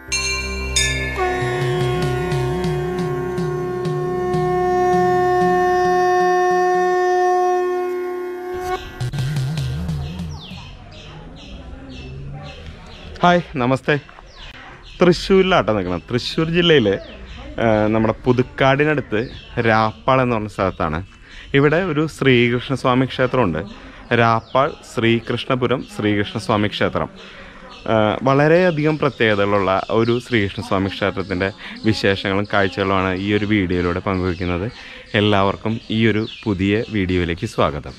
Hi നമസ്തേ തൃശ്ശൂരിലാട്ടോ നിൽക്കണം തൃശ്ശൂർ ജില്ലയിൽ നമ്മുടെ പുതുക്കാടിനടുത്ത് രാപ്പാൾ എന്ന് പറഞ്ഞ സ്ഥലത്താണ് ഇവിടെ ഒരു ശ്രീകൃഷ്ണസ്വാമി ക്ഷേത്രമുണ്ട് രാപ്പാൾ ശ്രീകൃഷ്ണപുരം ശ്രീകൃഷ്ണസ്വാമി ക്ഷേത്രം ആ, വളരെയധികം പ്രത്യേകതകളുള്ള ഒരു ശ്രീകൃഷ്ണസ്വാമി ക്ഷേത്രത്തിൻ്റെ വിശേഷങ്ങളും കാഴ്ചകളുമാണ് ഈ ഒരു വീഡിയോയിലൂടെ പങ്കുവയ്ക്കുന്നത് എല്ലാവർക്കും ഈ ഒരു പുതിയ വീഡിയോയിലേക്ക് സ്വാഗതം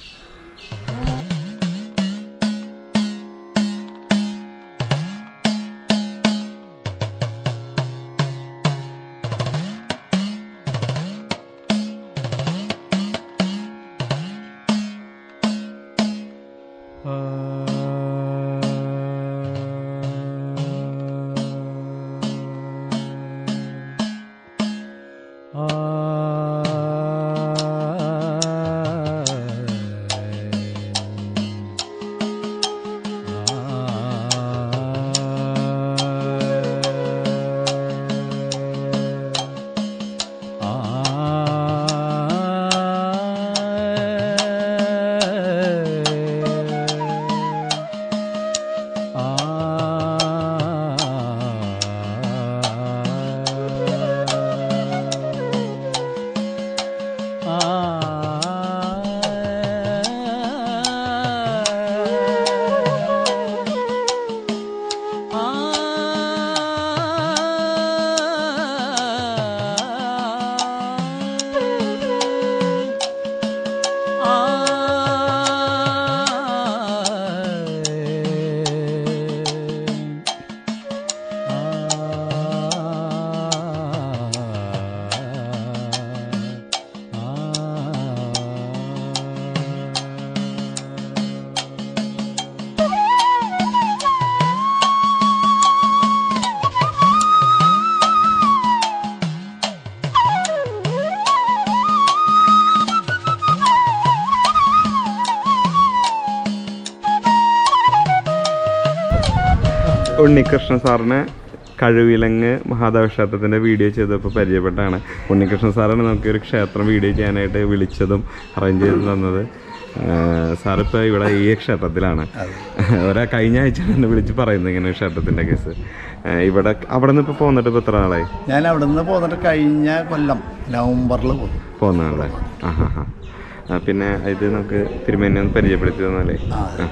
ഉണ്ണികൃഷ്ണൻ സാറിനെ കഴിവിലങ്ങ് മഹാദേവ ക്ഷേത്രത്തിൻ്റെ വീഡിയോ ചെയ്തപ്പോൾ പരിചയപ്പെട്ടാണ് ഉണ്ണികൃഷ്ണൻ സാറാണ് നമുക്ക് ഒരു ക്ഷേത്രം വീഡിയോ ചെയ്യാനായിട്ട് വിളിച്ചതും അറേഞ്ച് ചെയ്ത് തന്നത് സാറിപ്പോൾ ഇവിടെ ഈ ക്ഷേത്രത്തിലാണ് ഒരാ കഴിഞ്ഞ ആഴ്ച എന്നെ വിളിച്ച് പറയുന്നത് ഇങ്ങനെ ക്ഷേത്രത്തിൻ്റെ കേസ് ഏഹ് ഇവിടെ അവിടെ നിന്ന് ഇപ്പോൾ പോന്നിട്ട് ഇപ്പോൾ എത്ര നാളായി ഞാൻ അവിടെ നിന്ന് പോന്നിട്ട് കഴിഞ്ഞ കൊല്ലം നവംബറിൽ പോന്നു പോകുന്നതാണല്ലേ ആ ഹാ ഹാ ആ, പിന്നെ ഇത് നമുക്ക് തിരുമേനി ഒന്ന് പരിചയപ്പെടുത്തി തന്നാലേ ആ, ആ.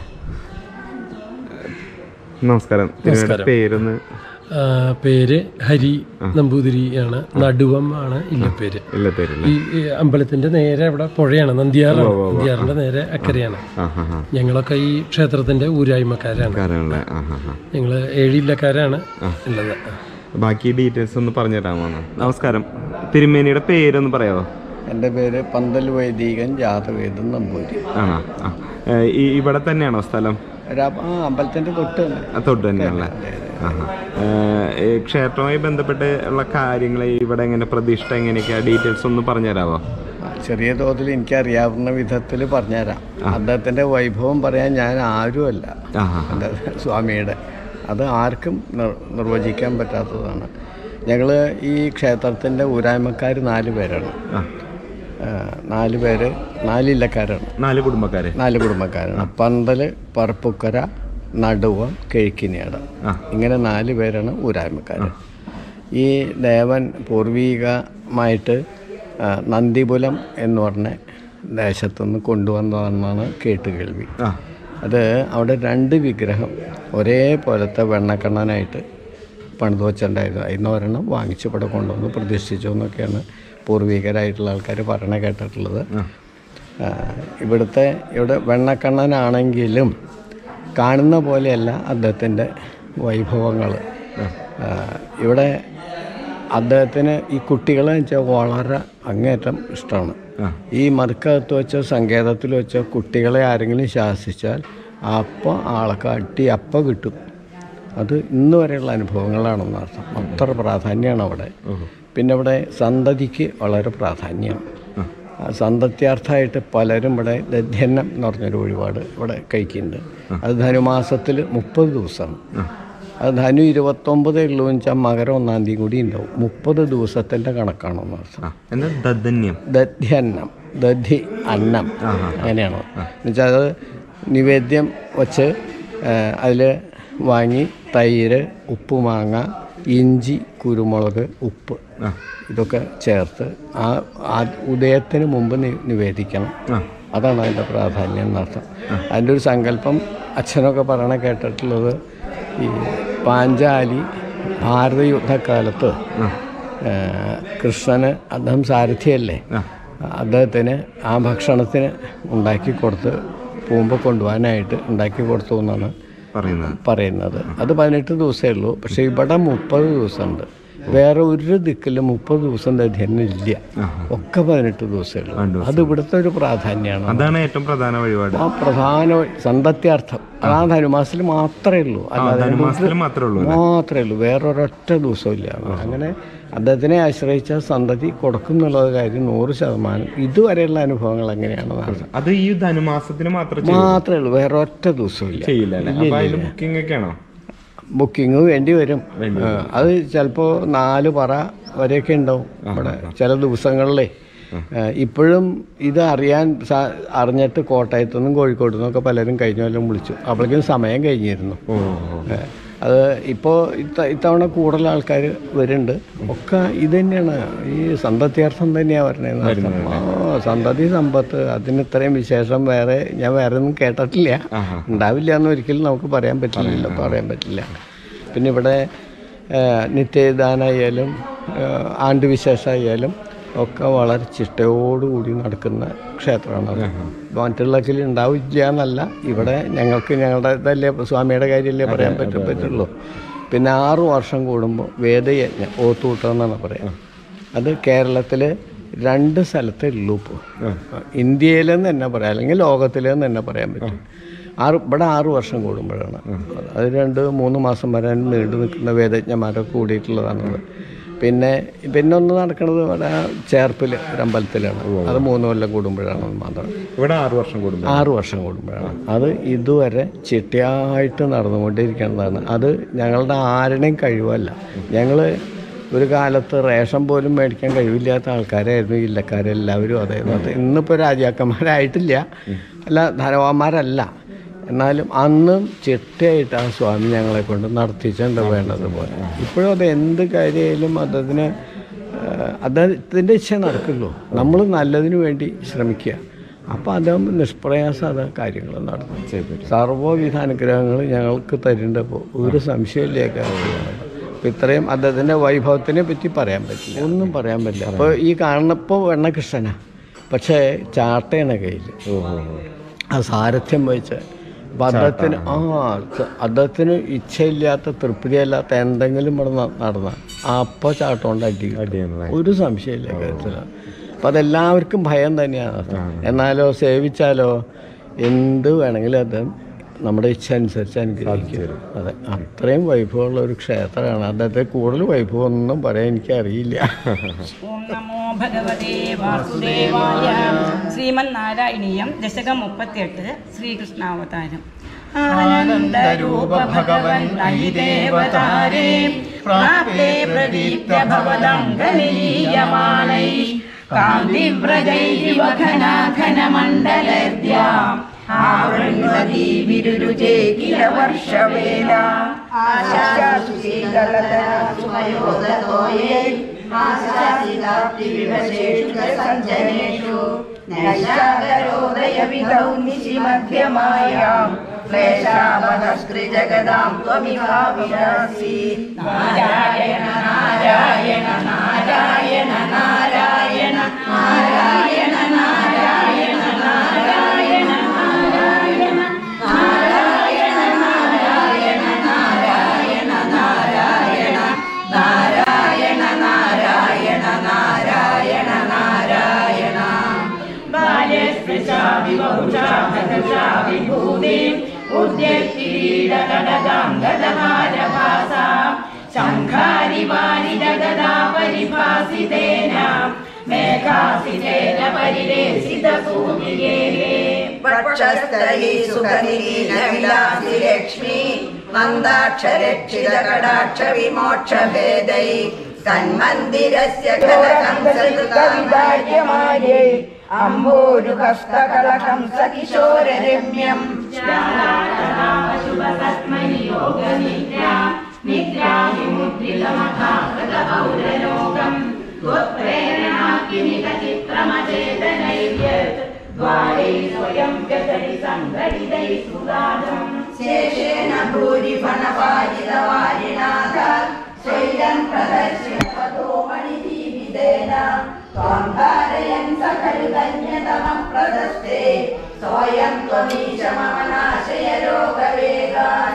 നമസ്കാരം തിരുമേനിയുടെ പേരൊന്ന് ആ, പേര് ഹരി നമ്പൂതിരിയാണ് നടുവം ആണ് ഇല്ലപ്പേര് ഇല്ല പേരില്ല ഈ ഈ അമ്പലത്തിന്റെ നേരെ അവിടെ പുഴയാണ് നന്ദിയാറാണ് നന്ദിയാറിന്റെ നേരെ അക്കരയാണ് ആ ഹാ ഹാ ഞങ്ങളൊക്കെ ഈ ക്ഷേത്രത്തിന്റെ ഊരായ്മക്കാരാണ് കാര്യങ്ങളെ ആ ഹാ ഹാ ഞങ്ങള് ഏഴില്ലക്കാരാണ് ഉള്ളത് ബാക്കി ഡീറ്റെയിൽസ് ഒന്ന് പറഞ്ഞു തരാമോ നമസ്കാരം തിരുമേനിയുടെ പേരൊന്ന് പറയാമോ എൻ്റെ പേര് പന്തൽ വൈദികൻ ജാതവേദൻ നമ്പൂരി ആണോ ആ ഏ, ഈ ഇവിടെ തന്നെയാണോ സ്ഥലം ഒരു അമ്പ- ആ അമ്പലത്തിൻ്റെ തൊട്ട് തന്നെ ആ, തൊട്ട് തന്നെയാണല്ലേ ആഹാ. ഏ, ഈ ക്ഷേത്രവുമായി ബന്ധപ്പെട്ട് ഉള്ള കാര്യങ്ങൾ ഇവിടെ എങ്ങനെ പ്രതിഷ്ഠ എങ്ങനെയൊക്കെയാ ഡീറ്റെയിൽസ് ഒന്ന് പറഞ്ഞു തരാമോ ആ, ചെറിയ തോതിൽ എനിക്കറിയാവുന്ന വിധത്തിൽ പറഞ്ഞുതരാം അദ്ദേഹത്തിൻ്റെ വൈഭവം പറയാൻ ഞാൻ ആരുമല്ല ആഹാ എൻ്റെ സ്വാമിയുടെ അത് ആർക്കും നിർ- നിർവചിക്കാൻ പറ്റാത്തതാണ് ഞങ്ങൾ ഈ ക്ഷേത്രത്തിൻ്റെ ഊരായ്മക്കാർ നാല് പേരാണ് ആ ആ, നാല് പേര് നാലില്ലക്കാരാണ് നാല് കുടുംബക്കാര് നാല് കുടുംബക്കാരാണ് പന്തൽ പറപ്പുക്കര നടുവം കിഴക്കിനിയട ആ. ഇങ്ങനെ നാല് പേരാണ് ഊരായ്മക്കാർ ഈ ദേവൻ പൂർവീകമായിട്ട് ആ, നന്ദിപുലം എന്ന് പറഞ്ഞ ദേശത്തുനിന്ന് കൊണ്ടുവന്നതെന്നാണ് കേട്ടുകേൾവി ആ അത് അവിടെ രണ്ട് വിഗ്രഹം ഒരേപോലത്തെ വെണ്ണക്കണ്ണനായിട്ട് പണിത് വെച്ചിട്ടുണ്ടായിരുന്നു അതിന് ഒരെണ്ണം വാങ്ങിച്ച് ഇവിടെ കൊണ്ടുവന്ന് പ്രതിഷ്ഠിച്ചു എന്നൊക്കെയാണ് പൂർവികരായിട്ടുള്ള ആൾക്കാർ പറയണ കേട്ടിട്ടുള്ളത് ആ, ഇവിടുത്തെ ഇവിടെ വെണ്ണക്കണ്ണനാണെങ്കിലും കാണുന്ന പോലെയല്ല അദ്ദേഹത്തിൻ്റെ വൈഭവങ്ങൾ ഇവിടെ അദ്ദേഹത്തിന് ഈ കുട്ടികളെ വെച്ചാൽ വളരെ അങ്ങേറ്റം ഇഷ്ടമാണ് ഈ മറുക്കകത്ത് വെച്ചോ സങ്കേതത്തിൽ വെച്ചോ കുട്ടികളെ ആരെങ്കിലും ശാസിച്ചാൽ അപ്പം ആളെ കാട്ടി അപ്പം കിട്ടും അത് ഇന്ന് വരെയുള്ള അനുഭവങ്ങളാണെന്ന് അർത്ഥം അത്ര പ്രാധാന്യമാണ് അവിടെ പിന്നെ ഇവിടെ സന്തതിക്ക് വളരെ പ്രാധാന്യമാണ് ആ സന്തത്യാർത്ഥമായിട്ട് പലരും ഇവിടെ ദധ്യന്നം എന്ന് പറഞ്ഞൊരു വഴിപാട് ഇവിടെ കഴിക്കുന്നുണ്ട് അത് ധനുമാസത്തിൽ മുപ്പത് ദിവസമാണ് അത് ധനു ഇരുപത്തൊമ്പതേ ഉള്ളൂ വെച്ചാൽ മകരം ഒന്നാം തീയതി കൂടി ഉണ്ടാവും മുപ്പത് ദിവസത്തിൻ്റെ കണക്കാണെന്ന് അർത്ഥം ആ എന്താ ദധന്യം ദധ്യന്നം ദധി അന്നം അങ്ങനെയാണോ എന്നുവെച്ചാൽ അത് നിവേദ്യം വച്ച് അതിൽ വാങ്ങി തൈര് ഉപ്പ് മാങ്ങ ഇഞ്ചി കുരുമുളക് ഉപ്പ് ആ ഇതൊക്കെ ചേർത്ത് ആ ആ ഉദയത്തിന് മുമ്പ് നി- നിവേദിക്കണം ആ അതാണ് അതിൻ്റെ പ്രാധാന്യം എന്നർത്ഥം അതിൻ്റെ ഒരു സങ്കല്പം അച്ഛനൊക്കെ പറയണ കേട്ടിട്ടുള്ളത് ഈ പാഞ്ചാലി ഭാരത യുദ്ധക്കാലത്ത് ആ, കൃഷ്ണന് അദ്ദേഹം സാരഥിയല്ലേ അദ്ദേഹത്തിന് ആ ഭക്ഷണത്തിന് ഉണ്ടാക്കി കൊടുത്ത് പോകുമ്പോൾ കൊണ്ടുപോകാനായിട്ട് ഉണ്ടാക്കി കൊടുത്തു എന്നാണ് പറയുന്നത് പറയുന്നത് അത് പതിനെട്ട് ദിവസമേ ഉള്ളൂ പക്ഷേ ഇവിടെ മുപ്പത് ദിവസമുണ്ട് വേറെ ഒരു ദിക്കിലും മുപ്പത് ദിവസം ദധ്യനം ഇല്ല ഒക്കെ പതിനെട്ട് ദിവസമേ ഉള്ളൂ അത് ഇവിടുത്തെ ഒരു പ്രാധാന്യമാണ് അതാണ് ഏറ്റവും പ്രധാന വഴിപാട് ആ പ്രധാന സന്തത്യാർത്ഥം അതാ ധനുമാസത്തിൽ മാത്രമേ ഉള്ളൂ അല്ലാതെ ധനുമാസത്തിൽ മാത്രമേ ഉള്ളൂ മാത്രമേ ഉള്ളൂ വേറൊരൊറ്റ ദിവസവും ഇല്ല അങ്ങനെ അദ്ദേഹത്തിനെ ആശ്രയിച്ച സന്തതി കൊടുക്കും എന്നുള്ള കാര്യം നൂറ് ശതമാനം ഇതുവരെയുള്ള അനുഭവങ്ങൾ എങ്ങനെയാണെന്ന് അറിയാം അത് ഈ ധനുമാസത്തിന് മാത്രം ചെയ്യും. മാത്രമേ ഉള്ളൂ വേറെ ഒറ്റ ദിവസവും ഇല്ല ചെയ്യില്ല അല്ലേ അപ്പൊ അതിന് ബുക്കിംഗ് ഒക്കെ ആണോ ബുക്കിംഗ് വേണ്ടി വരും ആ, അത് ചിലപ്പോൾ നാല് പറ വരെയൊക്കെ ഉണ്ടാവും ഇവിടെ ചില ദിവസങ്ങളിലേ ആ, ഇപ്പോഴും ഇത് അറിയാൻ സാ- അറിഞ്ഞിട്ട് കോട്ടയത്തു നിന്നും കോഴിക്കോട്ടു നിന്നൊക്കെ പലരും കഴിഞ്ഞ കൊല്ലം വിളിച്ചു അപ്പോഴേക്കും സമയം കഴിഞ്ഞിരുന്നു ഓ ഏ, അത് ഇപ്പോൾ ഇത്ത ഇത്തവണ കൂടുതൽ ആൾക്കാർ വരുന്നുണ്ട് ഒക്കെ ഇത് തന്നെയാണ് ഈ സന്തത്യാർത്ഥം തന്നെയാണ് പറഞ്ഞത് ആ സന്തതി സമ്പത്ത് അതിന് ഇത്രയും വിശേഷം വേറെ ഞാൻ വേറെ ഒന്നും കേട്ടിട്ടില്ല ഉണ്ടാവില്ല എന്ന് ഒരിക്കലും നമുക്ക് പറയാൻ പറ്റില്ലല്ലോ പറയാൻ പറ്റില്ല പിന്നെ ഇവിടെ ഏ, നിത്യദാനായാലും ഏ, ആണ്ടുവിശേഷമായാലും ഒക്കെ വളരെ ചിട്ടയോടുകൂടി നടക്കുന്ന ക്ഷേത്രമാണ് അത്. മറ്റുള്ളതിൽ ഉണ്ടാവില്ല എന്നല്ല ഇവിടെ ഞങ്ങൾക്ക് ഞങ്ങളുടെ ഇതല്ലേ സ്വാമിയുടെ കാര്യമല്ലേ പറയാൻ പറ്റും പറ്റുള്ളൂ പിന്നെ ആറു വർഷം കൂടുമ്പോൾ വേദയജ്ഞം ഓത്തൂട്ടം എന്നാണ് പറയാം അത് കേരളത്തിൽ രണ്ട് സ്ഥലത്തേ ഉള്ളൂ ഇപ്പോൾ ഇന്ത്യയിലെന്ന് തന്നെ പറയാം അല്ലെങ്കിൽ ലോകത്തിലെന്ന് തന്നെ പറയാൻ പറ്റും ആറ് ഇവിടെ ആറ് വർഷം കൂടുമ്പോഴാണ് അത് രണ്ട് മൂന്ന് മാസം വരെ നീണ്ടു നിൽക്കുന്ന വേദജ്ഞന്മാരൊക്കെ കൂടിയിട്ടുള്ളതാണത് പിന്നെ പിന്നെ ഒന്ന് നടക്കുന്നത് ഇവിടെ ചേർപ്പിൽ ഒരു അമ്പലത്തിലാണ് അത് മൂന്ന് കൊല്ലം കൂടുമ്പോഴാണ് അത് മാത്രം ഇവിടെ ആറു വർഷം കൂടുമ്പോൾ ആറ് വർഷം കൂടുമ്പോഴാണ് അത് ഇതുവരെ ചിട്ടയായിട്ട് നടന്നുകൊണ്ടിരിക്കുന്നതാണ് അത് ഞങ്ങളുടെ ആരുടെയും കഴിവല്ല ഞങ്ങൾ ഒരു കാലത്ത് റേഷൻ പോലും മേടിക്കാൻ കഴിവില്ലാത്ത ആൾക്കാരായിരുന്നു ഈ ഇല്ലക്കാരെല്ലാവരും അതെ അത് ഇന്നിപ്പോൾ രാജാക്കന്മാരായിട്ടില്ല അല്ല ധനവാന്മാരല്ല എന്നാലും അന്നും ചിട്ടയായിട്ട് ആ സ്വാമി ഞങ്ങളെ കൊണ്ട് നടത്തിച്ചുണ്ട് വേണ്ടതുപോലെ ഇപ്പോഴും അത് എന്ത് കാര്യമായാലും അതതിന് അദ്ദേഹത്തിൻ്റെ ഇച്ഛ നടക്കുള്ളൂ നമ്മൾ നല്ലതിന് വേണ്ടി ശ്രമിക്കുക അപ്പോൾ അദ്ദേഹം നിഷ്പ്രയാസം അത് കാര്യങ്ങൾ നടന്നു സർവ്വവിധ അനുഗ്രഹങ്ങൾ ഞങ്ങൾക്ക് തരുന്നപ്പോൾ ഒരു സംശയമില്ല കാര്യമാണ് അപ്പോൾ ഇത്രയും അദ്ദേഹത്തിൻ്റെ വൈഭവത്തിനെ പറ്റി പറയാൻ പറ്റില്ല ഒന്നും പറയാൻ പറ്റില്ല അപ്പോൾ ഈ കാണുന്നപ്പോൾ വെണ്ണകൃഷ്ണനാ പക്ഷേ ചാട്ടയാണ് കയ്യിൽ ആ സാരഥ്യം വഹിച്ച് അപ്പം അദ്ദേഹത്തിന് ആ സ- അദ്ദേഹത്തിന് ഇച്ഛയില്ലാത്ത തൃപ്തിയല്ലാത്ത എന്തെങ്കിലും ഇവിടെ ന- നടന്ന അപ്പോൾ ചാട്ടോണ്ട് അടി കിട്ടും. ഒരു സംശയമില്ല കാര്യത്തിൽ അപ്പം അതെല്ലാവർക്കും ഭയം തന്നെയാണ് എന്നാലോ സേവിച്ചാലോ എന്ത് വേണമെങ്കിലും അദ്ദേഹം നമ്മുടെ ഇച്ഛ അനുസരിച്ച് അനുഗ്രഹിക്കും അതെ അത്രയും വൈഭവമുള്ള ഒരു ക്ഷേത്രമാണ് അദ്ദേഹത്തെ കൂടുതൽ വൈഭവം ഒന്നും പറയാൻ എനിക്കറിയില്ല ഓം നമോ ഭഗവതേ വാസുദേവായ ശ്രീമന്നാരായണീയം ദശകം മുപ്പത്തിയെട്ട് ശ്രീകൃഷ്ണാവതാരം ആനന്ദരൂപ ഭഗവൻ ദേവതാരേ പ്രാപ്തേ പ്രദീപ്ത ഭവദംഗലീയമാണൈ കാന്തിവ്രജൈരിവ ഘനാഘനമണ്ഡലദ്യാം ആവൃണ്വതി വിരുരുചേ കില വർഷവേല ആശാസുശീതളതരാസുമയോദതോയേ ആശാസിതാപ്തിവിവശേഷു നൈഷാകരോദയവിധൗ നിശിമധ്യമായാം ക്ലേശാപനസ്കൃജഗദാം ത്വമിഭാവിരാസി നാരായണ നാരായണ നാരായണ നാരായണ നാരായണ നാരായണ നാരായണ നാരായണ നാരായണ നാരായണ നാരായണ നാരായണ നാരായണ നാരായണ നാരായണ നാരായണ ബാല്യസ്പൃശാ വിവഹുഷാ ഹതഷാ വിഭൂതി ഉദ്യത്തിരീടകടകാം ഗദഹാരഭാസാ ശംഖാരി വാരിജഗദാ പരിഭാസിതേന മേഘാസിതേന പരിരേസിത സൂമിയേ वक्षस्थली सुखनिलीनविलासि लक्ष्मी മന്ദാക്ഷരക്ഷിത കടാക്ഷ വിമോക്ഷ ഭേദൈ തന്മന്ദിരസ്യ കവിഭാഗ്യമാര്യൈ അംബോരുഹസ്തകളകം സകിശോരരമ്യം ശേഷേന ഭൂരി ഫണപാരിതവാരിനാഥ ശൈലം പ്രദർശ്യ പദോ മണിജീവിതേന ത്വാം ധാരയൻ സകലുധന്യതമ പ്രദസ്തേ സ്വയം ത്വമീശ മമ നാശയ രോഗവേഗാൻ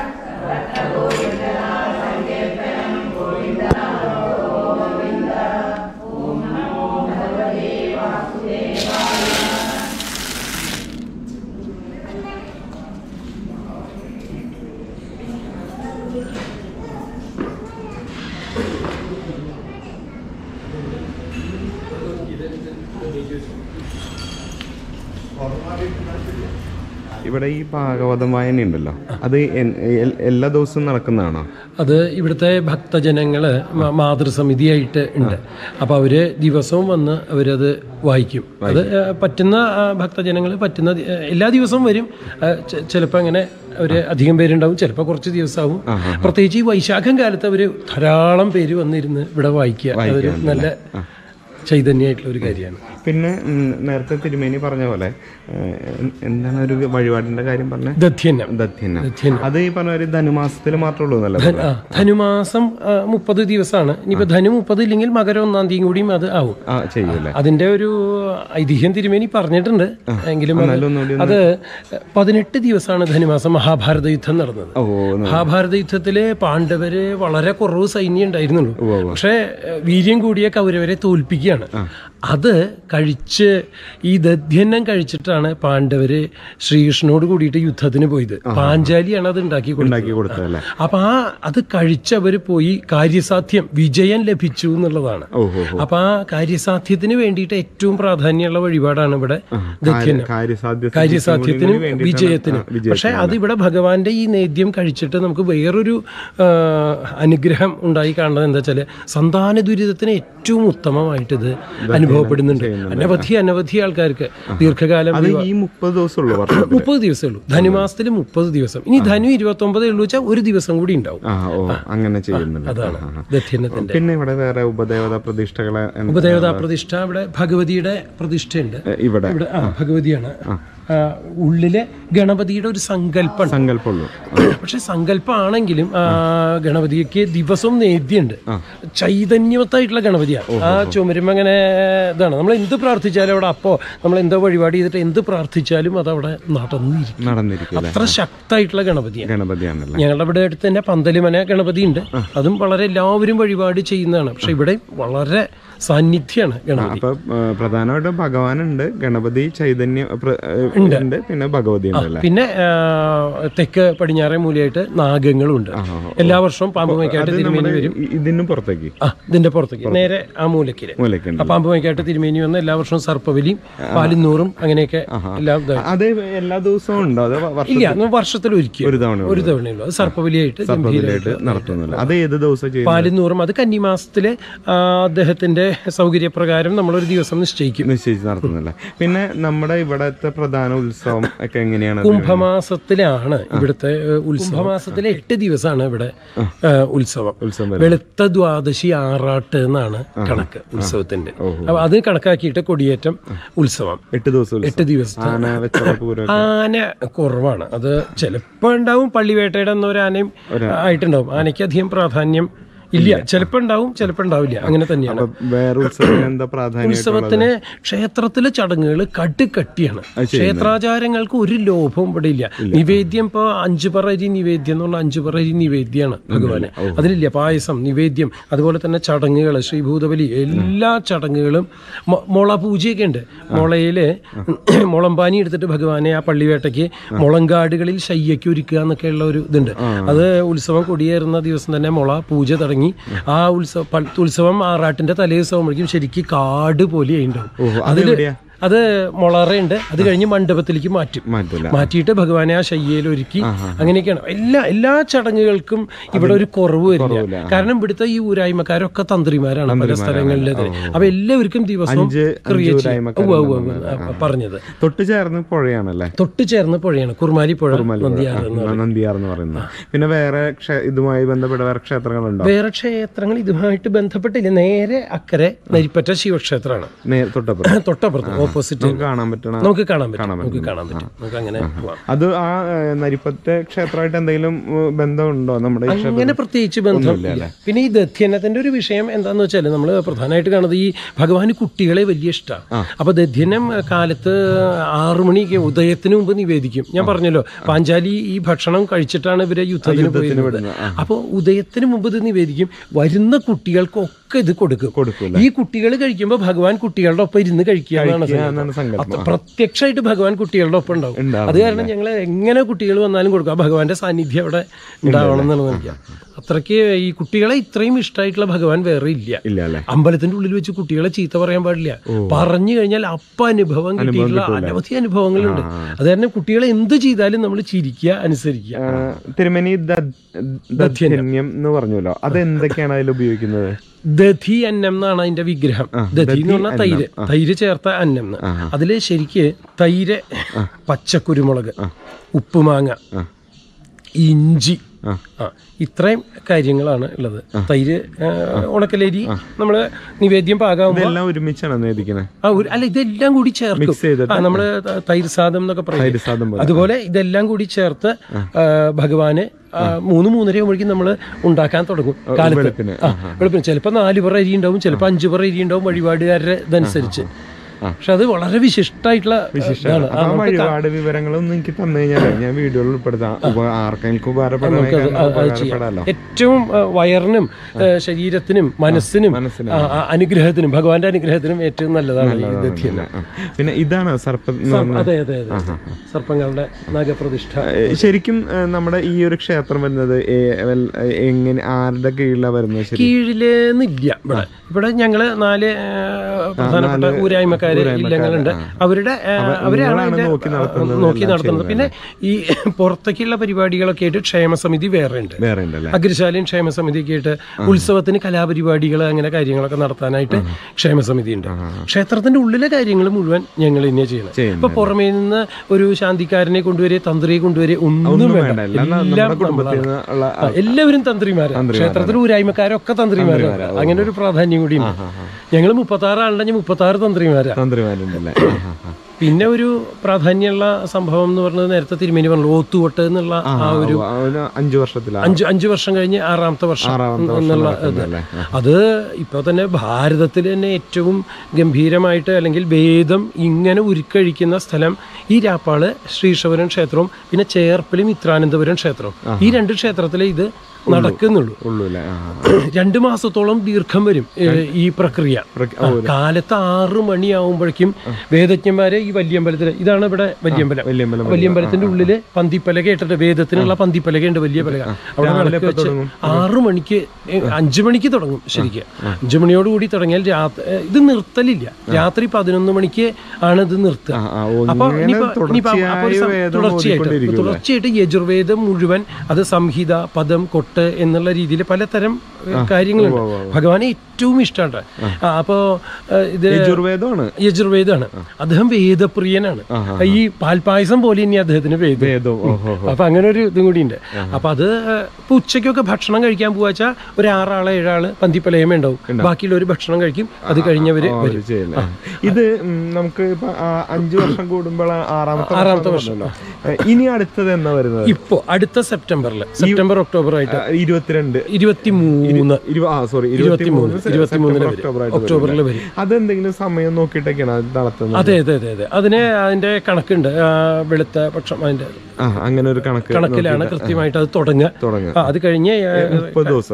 ഇവിടെ ഈ ഭാഗവതം വായന ഉണ്ടല്ലോ അത് എൻ- എൽ- എല്ലാ ദിവസവും നടക്കുന്നതാണോ അത് ഇവിടുത്തെ ഭക്തജനങ്ങൾ മാതൃസമിതിയായിട്ട് ഉണ്ട് അപ്പോൾ അവർ ദിവസവും വന്ന് അവരത് വായിക്കും അത് ആ, പറ്റുന്ന ഭക്തജനങ്ങൾ പറ്റുന്ന ദി- ആ, എല്ലാ ദിവസവും വരും ചിലപ്പോൾ അങ്ങനെ ഒരു അധികം പേരുണ്ടാവും ചിലപ്പോൾ കുറച്ച് ദിവസമാവും പ്രത്യേകിച്ച് ഈ വൈശാഖം കാലത്ത് അവർ ധാരാളം പേര് വന്നിരുന്ന് ഇവിടെ വായിക്കുക അതൊരു നല്ല ചൈതന്യമായിട്ടുള്ള ഒരു കാര്യമാണ് പിന്നെ ഉം, നേരത്തെ തിരുമേനി പറഞ്ഞ പോലെ ഏഹ്, എന്താണ് ഒരു വഴിപാടിന്റെ കാര്യം പറഞ്ഞത് ദധ്യന്നം ദധ്യന അത് ഈ പറഞ്ഞ ഒരു ധനുമാസത്തിൽ മാത്രമേ ഉള്ളൂ എന്നല്ലേ ആ, ധനുമാസം മുപ്പത് ദിവസമാണ് ഇനിയിപ്പോൾ ധനു മുപ്പത് ഇല്ലെങ്കിൽ മകരം ഒന്നാം തീയതി കൂടിയും അത് ആവും ആ ചെയ്യൂലേ അതിന്റെ ഒരു ഐതിഹ്യം തിരുമേനി പറഞ്ഞിട്ടുണ്ട് എങ്കിലും അത് എന്നാലും ഒന്നുകൂടി അത് പതിനെട്ട് ദിവസമാണ് ധനുമാസം മഹാഭാരത യുദ്ധം നടന്നത് ഓ ഒന്ന് മഹാഭാരത യുദ്ധത്തില് പാണ്ഡവര് വളരെ കുറവ് സൈന്യം ഉണ്ടായിരുന്നുള്ളൂ പക്ഷേ ഏഹ്, വീര്യം കൂടിയ കൗരവരെ തോൽപ്പിക്കുകയാണ് അത് കഴിച്ച് ഈ ദധ്യന്നം കഴിച്ചിട്ടാണ് പാണ്ഡവര് ശ്രീകൃഷ്ണനോട് കൂടിയിട്ട് യുദ്ധത്തിന് പോയത് പാഞ്ചാലിയാണ് അത് ഉണ്ടാക്കി കൊടുത്തത് ഉണ്ടാക്കി കൊടുത്തതല്ലേ അപ്പൊ ആ അത് കഴിച്ചവര് പോയി കാര്യസാധ്യം വിജയം ലഭിച്ചു എന്നുള്ളതാണ് ഓഹോ അപ്പൊ ആ കാര്യസാധ്യത്തിന് വേണ്ടിയിട്ട് ഏറ്റവും പ്രാധാന്യമുള്ള വഴിപാടാണ് ഇവിടെ ദധ്യന്നം കാര്യസാധ്യ കാര്യസാധ്യത്തിനും വിജയത്തിനും പക്ഷെ അത് ഇവിടെ ഭഗവാന്റെ ഈ നേദ്യം കഴിച്ചിട്ട് നമുക്ക് വേറൊരു ആ, അനുഗ്രഹം ഉണ്ടായി കാണുന്നത് എന്താ വെച്ചാല് സന്താന ദുരിതത്തിന് ഏറ്റവും ഉത്തമമായിട്ട് ഇത് അനുഭവപ്പെടുന്നുണ്ട് അനവധി അനവധി ആൾക്കാർക്ക് ദീർഘകാലം അത് ഈ മുപ്പത് ദിവസമുള്ളൂ വർഷം മുപ്പത് ദിവസമേ ഉള്ളൂ ധനുമാസത്തിൽ മുപ്പത് ദിവസം ഇനി ധനു ഇരുപത്തി ഒമ്പതേ ഉള്ളൂ വെച്ചാൽ ഒരു ദിവസം കൂടി ഉണ്ടാവും ആ ഓ അങ്ങനെ ചെയ്യുന്നുണ്ട് അതാണ് ആ, ആ. ദധ്യന്നത്തിന്റെ പിന്നെ ഇവിടെ വേറെ ഉപദേവത പ്രതിഷ്ഠകളെ എന്ത്- ഉപദേവതാ പ്രതിഷ്ഠ ഇവിടെ ഭഗവതിയുടെ പ്രതിഷ്ഠയുണ്ട് ഏ, ഇവിടെ ഇവിടെ ആ ഭഗവതിയാണ് ആ, ഉള്ളിലെ ഗണപതിയുടെ ഒരു സങ്കല്പം സങ്കല്പമുള്ളൂ പക്ഷെ സങ്കല്പമാണെങ്കിലും ആ ഗണപതിക്ക് ദിവസവും നേദ്യമുണ്ട് ചൈതന്യവത്തായിട്ടുള്ള ഗണപതിയാണ് ആ ചുമരുമ്പോ അങ്ങനെ ഇതാണ് നമ്മൾ എന്ത് പ്രാർത്ഥിച്ചാലും അവിടെ അപ്പോ നമ്മൾ എന്തോ വഴിപാട് ചെയ്തിട്ട് എന്ത് പ്രാർത്ഥിച്ചാലും അത് അവിടെ നടന്നിരിക്കും നടന്നിരിക്കും അല്ലേ അത്ര ശക്തമായിട്ടുള്ള ഗണപതിയാണ് ഗണപതിയാണല്ലേ ഞങ്ങളുടെ ഇവിടെ അടുത്ത് തന്നെ പന്തലിമന ഗണപതി ഉണ്ട് അതും വളരെ എല്ലാവരും വഴിപാട് ചെയ്യുന്നതാണ് പക്ഷെ ഇവിടെ വളരെ സാന്നിധ്യമാണ് ഗണപതി അപ്പൊ ഏ, പ്രധാനമായിട്ടും ഭഗവാനുണ്ട് ഗണപതി ചൈതന്യം പ്ര- ഏ, ഉണ്ട് പിന്നെ ഭഗവതി ഉണ്ട് അല്ലേ പിന്നെ ആ, തെക്ക് പടിഞ്ഞാറേ മൂലയായിട്ട് നാഗങ്ങളുണ്ട് എല്ലാ വർഷവും പാമ്പ് മൈക്കായിട്ട് തിരുമേനി വരും ഇ- ഇതിനും പുറത്തേക്ക് ആ ഇതിന്റെ പുറത്തേക്ക് നേരെ ആ മൂലക്കില് മൂലക്കുണ്ട് ആ പാമ്പ് മൈക്കായിട്ട് തിരുമേനി വന്ന് എല്ലാ വർഷവും സർപ്പവലിയും പാലിന്നൂറും അങ്ങനെയൊക്കെ എല്ലാം ഇതായി. അത് എല്ലാ ദിവസവും ഉണ്ടോ അത് വർഷം ഇല്ല അത് വർഷത്തിൽ ഒരിക്കൽ ഒരു തവണ ഒരു തവണയുള്ളൂ അത് സർപ്പവലിയായിട്ട് സർപ്പത്തിലായിട്ട് നടത്തുന്നില്ല അത് ഏത് ദിവസം ചെയ്യുന്നത് പാലിനൂറും അത് കന്നിമാസത്തിലെ ആ, അദ്ദേഹത്തിന്റെ സൗകര്യപ്രകാരം നമ്മളൊരു ദിവസം നിശ്ചയിക്കും നിശ്ചയിച്ച് നടത്തുന്നില്ല പിന്നെ നമ്മുടെ ഇവിടത്തെ പ്രധാന ഉത്സവം ഒക്കെ എങ്ങനെയാണ് അത്? കുംഭമാസത്തിലാണ് ഇവിടുത്തെ ഏഹ്, ഉത്സവം കുംഭമാസത്തിലെ എട്ട് ദിവസമാണ് ഇവിടെ ഏഹ്, ഉത്സവം ഉത്സവം വരും. വെളുത്ത ദ്വാദശി ആറാട്ട് എന്നാണ് കണക്ക് ഉത്സവത്തിന്റെ അപ്പൊ അത് കണക്കാക്കിയിട്ട് കൊടിയേറ്റം ഉത്സവം എട്ട് ദിവസം ഉത്സവം. എട്ട് ദിവസത്തെ ആന വെച്ചറ പൂരം ആന കുറവാണ് അത് ചിലപ്പോ ഉണ്ടാവും പള്ളിവേട്ടയുടെ എന്നൊരു ആനയും ആയിട്ടുണ്ടാവും ആനയ്ക്ക് അധികം പ്രാധാന്യം ഇല്ല ചിലപ്പോ ഉണ്ടാവും ചിലപ്പോ ഉണ്ടാവില്ല അങ്ങനെ തന്നെയാണ് അപ്പൊ വേറെ ഉത്സവത്തിന് എന്താ പ്രാധാന്യം ഉത്സവത്തിന് ക്ഷേത്രത്തിലെ ചടങ്ങുകൾ കട്ടുകട്ടിയാണ് ക്ഷേത്രാചാരങ്ങൾക്ക് ഒരു ലോഭവും ഇവിടെ ഇല്ല നിവേദ്യം ഇപ്പൊ അഞ്ചു പറ അരി നിവേദ്യം എന്ന് പറഞ്ഞാൽ അഞ്ചു പറ അരി നിവേദ്യമാണ് ഭഗവാന് അതിലില്ല പായസം നിവേദ്യം അതുപോലെ തന്നെ ചടങ്ങുകൾ ശ്രീഭൂതബലി എല്ലാ ചടങ്ങുകളും മൊ- മുള പൂജയൊക്കെ ഉണ്ട് മുളയില് മുളമ്പാനി എടുത്തിട്ട് ഭഗവാനെ ആ പള്ളിവേട്ടയ്ക്ക് മുളങ്കാടുകളിൽ ശയ്യയ്ക്ക് ഒരുക്കുക എന്നൊക്കെയുള്ള ഒരു ഇതുണ്ട് അത് ഉത്സവം കൊടിയേറുന്ന ദിവസം തന്നെ മുള പൂജ തുടങ്ങി ആ ഉത്സവം പ- ഉത്സവം ആറാട്ടിന്റെ തലേ ദിവസം ശരിക്കും ശരിക്കും കാട് പോലെ ഉണ്ടാവും അതില് അതെവിടെയാ? അത് മുളറയുണ്ട് അത് കഴിഞ്ഞ് മണ്ഡപത്തിലേക്ക് മാറ്റും മാറ്റില്ല മാറ്റിയിട്ട് ഭഗവാനെ ആ ശയ്യയിൽ ഒരുക്കി അങ്ങനെയൊക്കെയാണ് എല്ലാ എല്ലാ ചടങ്ങുകൾക്കും ഇവിടെ ഒരു കുറവ് വരില്ല കാരണം ഇവിടുത്തെ ഈ ഊരായ്മക്കാരൊക്കെ തന്ത്രിമാരാണ് പല സ്ഥലങ്ങളിലത് അപ്പൊ എല്ലാവർക്കും ദിവസവും അഞ്ച് ക്രിയ ചെയ്യും. ഊരായ്മക്കാര് ഉവ്വ് ഉവ്വ് ഉവ്വ്. ആ, പറഞ്ഞത് തൊട്ട് ചേർന്ന് പുഴയാണല്ലേ തൊട്ട് ചേർന്ന് പുഴയാണ് കുറുമാലി പുഴ നന്ദിയാറ് എന്ന് പറയും. നന്ദിയാർ എന്ന് പറയുന്നത് പിന്നെ വേറെ ക്ഷേ- ഇതുമായി ബന്ധപ്പെട്ട വേറെ ക്ഷേത്രങ്ങളുണ്ടോ വേറെ ക്ഷേത്രങ്ങൾ ഇതുമായിട്ട് ബന്ധപ്പെട്ടില്ല നേരെ അക്കരെ നരിപ്പറ്റ ശിവക്ഷേത്രമാണ് നേ- തൊട്ടപ്പുറം തൊട്ടപ്പുറത്ത് ഓപ്പോസിറ്റ് നമുക്ക് കാണാൻ പറ്റണ നമുക്ക് കാണാൻ പറ്റും നമുക്ക് കാണാൻ പറ്റും നമുക്ക് അങ്ങനെ പോവാം അത് ആ ഏഹ്, നരിപ്പറ്റ ക്ഷേത്രമായിട്ട് എന്തെങ്കിലും ഏഹ്, ബന്ധമുണ്ടോ നമ്മുടെ ഈ ക്ഷേത്രം അങ്ങനെ പ്രത്യേകിച്ച് ബന്ധം ഇല്ല പിന്നെ ഈ ദധ്യനത്തിന്റെ ഒരു വിഷയം എന്താന്ന് വെച്ചാൽ നമ്മൾ പ്രധാനമായിട്ട് കാണുന്നത് ഈ ഭഗവാന് കുട്ടികളെ വലിയ ഇഷ്ടമാണ് അപ്പൊ ദധ്യനം കാലത്ത് ആറു മണിക്ക് ഉദയത്തിന് മുമ്പ് നിവേദിക്കും ഞാൻ പറഞ്ഞല്ലോ പാഞ്ചാലി ഈ ഭക്ഷണം കഴിച്ചിട്ടാണ് ഇവരെ യുദ്ധത്തിന് പോയിരുന്നത് അപ്പോൾ ഉദയത്തിന് മുമ്പ് ഇത് നിവേദിക്കും വരുന്ന കുട്ടികൾക്കൊക്കെ ഇത് കൊടുക്കും കൊടുക്കൂല. ഈ കുട്ടികൾ കഴിക്കുമ്പോൾ ഭഗവാൻ കുട്ടികളുടെ ഒപ്പം ഇരുന്ന് കഴിക്കുക എന്നാണ് എന്നാണ് സങ്കല്പം. സങ്കല്പം. അത് പ്രത്യക്ഷമായിട്ട് ഭഗവാൻ കുട്ടികളുടെ ഒപ്പം ഉണ്ടാവും ഉണ്ടാവും, അത് കാരണം ഞങ്ങൾ എങ്ങനെ കുട്ടികൾ വന്നാലും കൊടുക്കും ആ ഭഗവാന്റെ സാന്നിധ്യം അവിടെ ഉണ്ടാവണം എന്നുള്ളത് എനിക്ക് അത്രയ്ക്ക് ഈ കുട്ടികളെ ഇത്രയും ഇഷ്ടമായിട്ടുള്ള ഭഗവാൻ വേറെ ഇല്ല ഇല്ല അല്ലേ അമ്പലത്തിന്റെ ഉള്ളിൽ വെച്ച് കുട്ടികളെ ചീത്ത പറയാൻ പാടില്ല പറഞ്ഞു കഴിഞ്ഞാൽ അപ്പ അനുഭവം കിട്ടിയിട്ടുള്ള അനവധി അനുഭവങ്ങളുണ്ട് അത് കാരണം കുട്ടികളെ എന്ത് ചെയ്താലും നമ്മൾ ചിരിക്കുക അനുസരിക്കുക ഏഹ്, തിരുമേനി ദ- ദധ്യന്യം എന്ന് പറഞ്ഞല്ലോ അത് എന്തൊക്കെയാണ് അതിൽ ഉപയോഗിക്കുന്നത് ദധി അന്നം എന്നാണ് അതിന്റെ വിഗ്രഹം ദധി എന്ന് പറഞ്ഞാൽ തൈര് തൈര് ചേർത്ത അന്നം എന്ന് അതില് ശരിക്ക് തൈര് പച്ചക്കുരുമുളക് ഉപ്പുമാങ്ങ ഇഞ്ചി ആ ഇത്രയും കാര്യങ്ങളാണ് ഉള്ളത് തൈര് ആ, ഉണക്കലരി നമ്മള് നിവേദ്യം പാകാവുമ്പോ ഇതെല്ലാം ഒരുമിച്ചാണ് നേദിക്കുന്നത് ആ ഒരു അല്ല ഇതെല്ലാം കൂടി ചേർക്കും മിക്സ് ചെയ്തിട്ട് ആ നമ്മള് ത- തൈര് സാദം എന്നൊക്കെ പറയും തൈര് സാദം പോലെ. അതുപോലെ ഇതെല്ലാം കൂടി ചേർത്ത് ആ, ഭഗവാന് ആ, മൂന്ന് മൂന്നര ആകുമ്പോഴേക്കും നമ്മൾ ഉണ്ടാക്കാൻ തുടങ്ങും കാലത്ത് വെളുപ്പിന്. ആ, വെളുപ്പിന് ചിലപ്പോൾ നാല് പറ അരി ഉണ്ടാവും ചിലപ്പോൾ അഞ്ച് പറ അരി ഉണ്ടാവും വഴിപാടുകാരുടെ ഇതനുസരിച്ച് പക്ഷെ അത് വളരെ വിശിഷ്ടമായിട്ടുള്ള ഇതാണ് ആ, അപ്പൊ ആ നമുക്ക് കാ- വഴിപാട് വിവരങ്ങളൊന്നും എനിക്ക് തന്നു കഴിഞ്ഞാൽ ഞാൻ വീഡിയോയിൽ ഉൾപ്പെടുത്താം ഉപ- ആർക്കെങ്കിലും നമുക്കത് ഉപകാരപ്പെടാനൊക്കെ അത് അത് ചെയ്യാം ഉപകാരപ്പെടാലോ ഏറ്റവും ആ, വയറിനും ആ, ശരീരത്തിനും മനസ്സിനും മനസ്സിനും. ആ, ആ, അനുഗ്രഹത്തിനും ഭഗവാന്റെ അനുഗ്രഹത്തിനും ഏറ്റവും നല്ലതാണ് ഈ ദധ്യം ആ. പിന്നെ ഇതാണ് സർപ്പ എന്ന് പറഞ്ഞ അതെ അതെ അതെ സർപ്പങ്ങളുടെ നാഗപ്രതിഷ്ഠ ഏഹ് ശരിക്കും ഏഹ് നമ്മുടെ ഈ ഒരു ക്ഷേത്രം വരുന്നത് ഏ- വെൽ- എങ്ങനെ ആരുടെ കീഴിലാണ് വരുന്നത് ശരി കീഴിലെന്നില്ല ഇവിടെ ഇവിടെ ഞങ്ങള് നാല് ആ, പ്രധാനപ്പെട്ട ഊരായ്മക്കാര് ഇല്ലങ്ങളുണ്ട് അവരുടെ ആ, അവരെയാണ് നിങ്ങളാണ് അതിന്റെ നോക്കി നടത്തുന്നത് നോക്കി എല്ലാം നടത്തുന്നത് പിന്നെ ഈ പുറത്തേക്കുള്ള പരിപാടികളൊക്കെ ആയിട്ട് ക്ഷേമസമിതി വേറെ ഉണ്ട് വേറെ ഉണ്ടല്ലേ അഗ്രശാലയും ക്ഷേമസമിതിയൊക്കെ ആയിട്ട് ഉത്സവത്തിന് കലാപരിപാടികൾ അങ്ങനെ കാര്യങ്ങളൊക്കെ നടത്താനായിട്ട് ക്ഷേമസമിതി ഉണ്ട് ക്ഷേത്രത്തിന്റെ ഉള്ളിലെ കാര്യങ്ങൾ മുഴുവൻ ഞങ്ങൾ തന്നെ ചെയ്യണം ചെയ്യുന്നത്. ഇപ്പൊ പുറമേ നിന്ന് ഒരു ശാന്തിക്കാരനെ കൊണ്ടുവരെ തന്ത്രിയെ കൊണ്ടുവരെ ഒന്നും ഒന്നും വേണ്ട വേണ്ട എല്ലാം എല്ലാം നമ്മുടെ കുടുംബത്തിൽ നമ്മളാണ്. നിന്ന് ഉള്ള ആ, എല്ലാവരും തന്ത്രിമാരാണ് ക്ഷേത്രത്തിൽ ഊരായ്മക്കാരൊക്കെ തന്ത്രിമാരാണ് അങ്ങനെ ഒരു പ്രാധാന്യം കൂടി ഉണ്ട് ഞങ്ങൾ മുപ്പത്തി ആറ് ആളുണ്ടെങ്കിൽ മുപ്പത്തി ആറ് തന്ത്രിമാരാ തന്ത്രിമാരുണ്ടല്ലേ ആ, ആ, ആ. പിന്നെ ഒരു പ്രാധാന്യമുള്ള സംഭവം എന്ന് പറഞ്ഞത് നേരത്തെ തിരുമേനി പറഞ്ഞു ഓത്തുവട്ട് എന്നുള്ള ആ ഒരു ആ, ഒരു അഞ്ചു വർഷത്തിലാണ് അഞ്ച് അഞ്ച് വർഷം കഴിഞ്ഞ് ആറാമത്തെ വർഷം ആറാമത്തെ വർഷം എന്നുള്ള ഇത് നടക്കുന്നതല്ലേ? അത് ഇപ്പൊ തന്നെ ഭാരതത്തിൽ തന്നെ ഏറ്റവും ഗംഭീരമായിട്ട് അല്ലെങ്കിൽ വേദം ഇങ്ങനെ ഉരുക്കഴിക്കുന്ന സ്ഥലം ഈ രാപ്പാള് ശ്രീശവരൻ ക്ഷേത്രവും പിന്നെ ചേർപ്പലും മിത്രാനന്തപുരം ക്ഷേത്രവും ഈ രണ്ട് ക്ഷേത്രത്തിലെ ഇത് നടക്കുന്നുള്ളൂ ഉള്ളൂ അല്ലേ ആ, ആ. രണ്ട് മാസത്തോളം ദീർഘം വരും ഏ, ഈ പ്രക്രിയ പ്രക്- ആ, കാലത്ത് ആറ് മണിയാവുമ്പോഴേക്കും വേദജ്ഞന്മാരെ ഈ വല്യമ്പലത്തില് ഇതാണ് ഇവിടെ വല്യമ്പലം വല്യമ്പലം വല്യമ്പലത്തിന്റെ ഉള്ളില് പന്തിപ്പലക ഇട്ടിട്ട് വേദത്തിനുള്ള പന്തിപ്പലക ഉണ്ട് വലിയ പലക അവിടെ രാവിലെ വിളക്ക് എപ്പോ വെച്ച് തുടങ്ങും? ആറ് മണിക്ക് ഏ, അഞ്ച് മണിക്ക് തുടങ്ങും ശരിക്കും അഞ്ചു മണിയോട് കൂടി തുടങ്ങിയാൽ രാത്രി ഏ, ഇത് നിർത്തലില്ല രാത്രി പതിനൊന്ന് മണിക്ക് ആണ് ഇത് നിർത്തുക ആ, ആ, ഓ, അപ്പൊ ഇങ്ങനെ ഇനിയിപ്പോ- ഇനിയിപ്പോ അപ്പൊ ഒരു തുടർച്ചയായി സം- വേദം തുടർച്ചയായിട്ട് ഓതിക്കൊണ്ടിരിക്കും അല്ലേ? തുടർച്ചയായിട്ട് യജുർവേദം മുഴുവൻ അത് സംഹിത പദം കൊട്ട് എന്നുള്ള രീതിയിൽ പലതരം ഏ, കാര്യങ്ങളുണ്ട് ഭഗവാനെ ഏറ്റവും ഇഷ്ടമാണ് അപ്പോ ഏ, ഇത് യജുർവേദമാണ് യജുർവേദാണ് അദ്ദേഹം വേദപ്രിയനാണ് ഈ പാൽപായസം പോലെ ഇനി അദ്ദേഹത്തിന് വേദം വേദം ഓഹോ അപ്പൊ അങ്ങനെ ഒരു ഇതും കൂടി ഉണ്ട് അപ്പൊ അത് ഇപ്പൊ ഉച്ചയ്ക്കൊക്കെ ഭക്ഷണം കഴിക്കാൻ പോവാച്ചാ ഒരു ആറാള് ഏഴാള് പന്തിപ്പലയമേ ഉണ്ടാവും ബാക്കിയുള്ള ഒരു ഭക്ഷണം കഴിക്കും അത് കഴിഞ്ഞവര് ആ, വരും ഒരു ചെയ്യല്. ഇത് ഉം, നമുക്ക് ഇപ്പൊ ആ അഞ്ചു വർഷം കൂടുമ്പോൾ ആറാമത്തെ ആറാമത്തെ വർഷമല്ലോ ഇനി അടുത്തത് എന്നാ വരുന്നത് ഇപ്പൊ അടുത്ത സെപ്റ്റംബറിൽ സെപ്റ്റംബർ ഒക്ടോബർ ആയിട്ട് ആ, ഇരുപത്തിരണ്ട് ഇരുപത്തി മൂന്ന് ഇരു- ആ സോറി ഇരുപത്തിമൂന്ന് ഇരുപത്തിമൂന്നിന് വരും ഒക്ടോബർ ആയിട്ട് ഒക്ടോബറിൽ വരും അതെന്തെങ്കിലും സമയം നോക്കിയിട്ടൊക്കെയാണ് അത് നടത്തുന്നത് അതെ അതെ അതെ അതെ അതിന് അതിന്റെ കണക്കുണ്ട് ആ, വെളുത്ത പക്ഷം അതിന്റെ ആ അങ്ങനെ ഒരു കണക്ക് കണക്കിലാണ് കൃത്യമായിട്ട് അത് തുടങ്ങുക തുടങ്ങുക ആ, അത് കഴിഞ്ഞ് ആ, മുപ്പത് ദിവസം അല്ലേ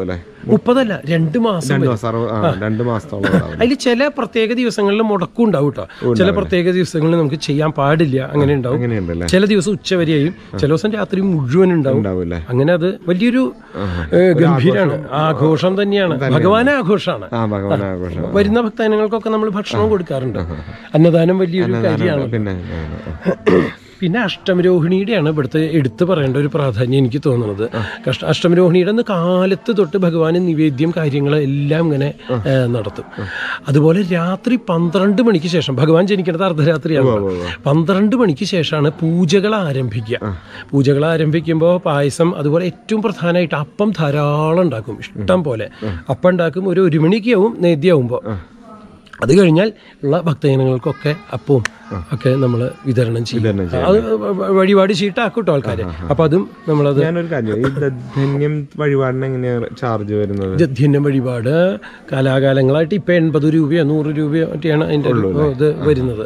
മുപ്പതല്ല രണ്ട് മാസം രണ്ട് വരും. മാസം അറുപത് ആ, രണ്ട് മാസത്തോളം ഉണ്ടാവും അതിൽ ചില പ്രത്യേക ദിവസങ്ങളിൽ മുടക്കം ഉണ്ടാവും കേട്ടോ ചില പ്രത്യേക ദിവസങ്ങളിൽ നമുക്ക് ചെയ്യാൻ പാടില്ല അങ്ങനെ ഉണ്ടാവും അങ്ങനെയുണ്ടല്ലേ ചില ദിവസം ഉച്ചവരെയും ചില ദിവസം രാത്രി മുഴുവൻ ഉണ്ടാവും ഉണ്ടാവൂല്ലേ അങ്ങനെ അത് വലിയൊരു ഏഹ്, ഗംഭീരാണ് ആഘോഷം തന്നെയാണ് ഭഗവാൻ ആഘോഷമാണ് ആ ഭഗവാൻ ആഘോഷം വരുന്ന ഭക്തജനങ്ങൾക്കൊക്കെ നമ്മൾ ഭക്ഷണം കൊടുക്കാറുണ്ട് അന്നദാനം വലിയൊരു കാര്യമാണ് പിന്നെ ആ, ആ. പിന്നെ അഷ്ടമരോഹിണിയുടെയാണ് ഇവിടുത്തെ എടുത്തു പറയേണ്ട ഒരു പ്രാധാന്യം എനിക്ക് തോന്നുന്നത് കഷ്ട അഷ്ടമരോഹിണിയുടെ അന്ന് കാലത്ത് തൊട്ട് ഭഗവാന് നിവേദ്യം കാര്യങ്ങൾ എല്ലാം ഇങ്ങനെ ഏ, നടത്തും അതുപോലെ രാത്രി പന്ത്രണ്ട് മണിക്ക് ശേഷം ഭഗവാൻ ജനിക്കുന്നത് അർദ്ധരാത്രിയാണ് പന്ത്രണ്ട് മണിക്ക് ശേഷമാണ് പൂജകൾ ആരംഭിക്കുക പൂജകൾ ആരംഭിക്കുമ്പോൾ പായസം അതുപോലെ ഏറ്റവും പ്രധാനമായിട്ട് അപ്പം ധാരാളം ഉണ്ടാക്കും ഇഷ്ടം പോലെ അപ്പം ഉണ്ടാക്കും ഒരു ഒരു മണിക്കാവും നേദ്യമാവുമ്പോൾ അത് കഴിഞ്ഞാൽ ഉള്ള ഭക്തജനങ്ങൾക്കൊക്കെ അപ്പവും ഒക്കെ നമ്മൾ വിതരണം ചെയ്യും അത് വഴിപാട് ചീട്ടാക്കൂട്ടോ ആൾക്കാർ അപ്പൊ അതും നമ്മളത് ഞാനൊരു കാര്യം ഈ ദധന്യം വഴിപാടിന് എങ്ങനെയാണ് ചാർജ് വരുന്നത് ജധ്യന്യം വഴിപാട് കാലാകാലങ്ങളായിട്ട് ഇപ്പൊ എൺപത് രൂപയോ നൂറ് രൂപയോ ഒക്കെയാണ് അതിന്റെ ഒരു ഇത് വരുന്നത്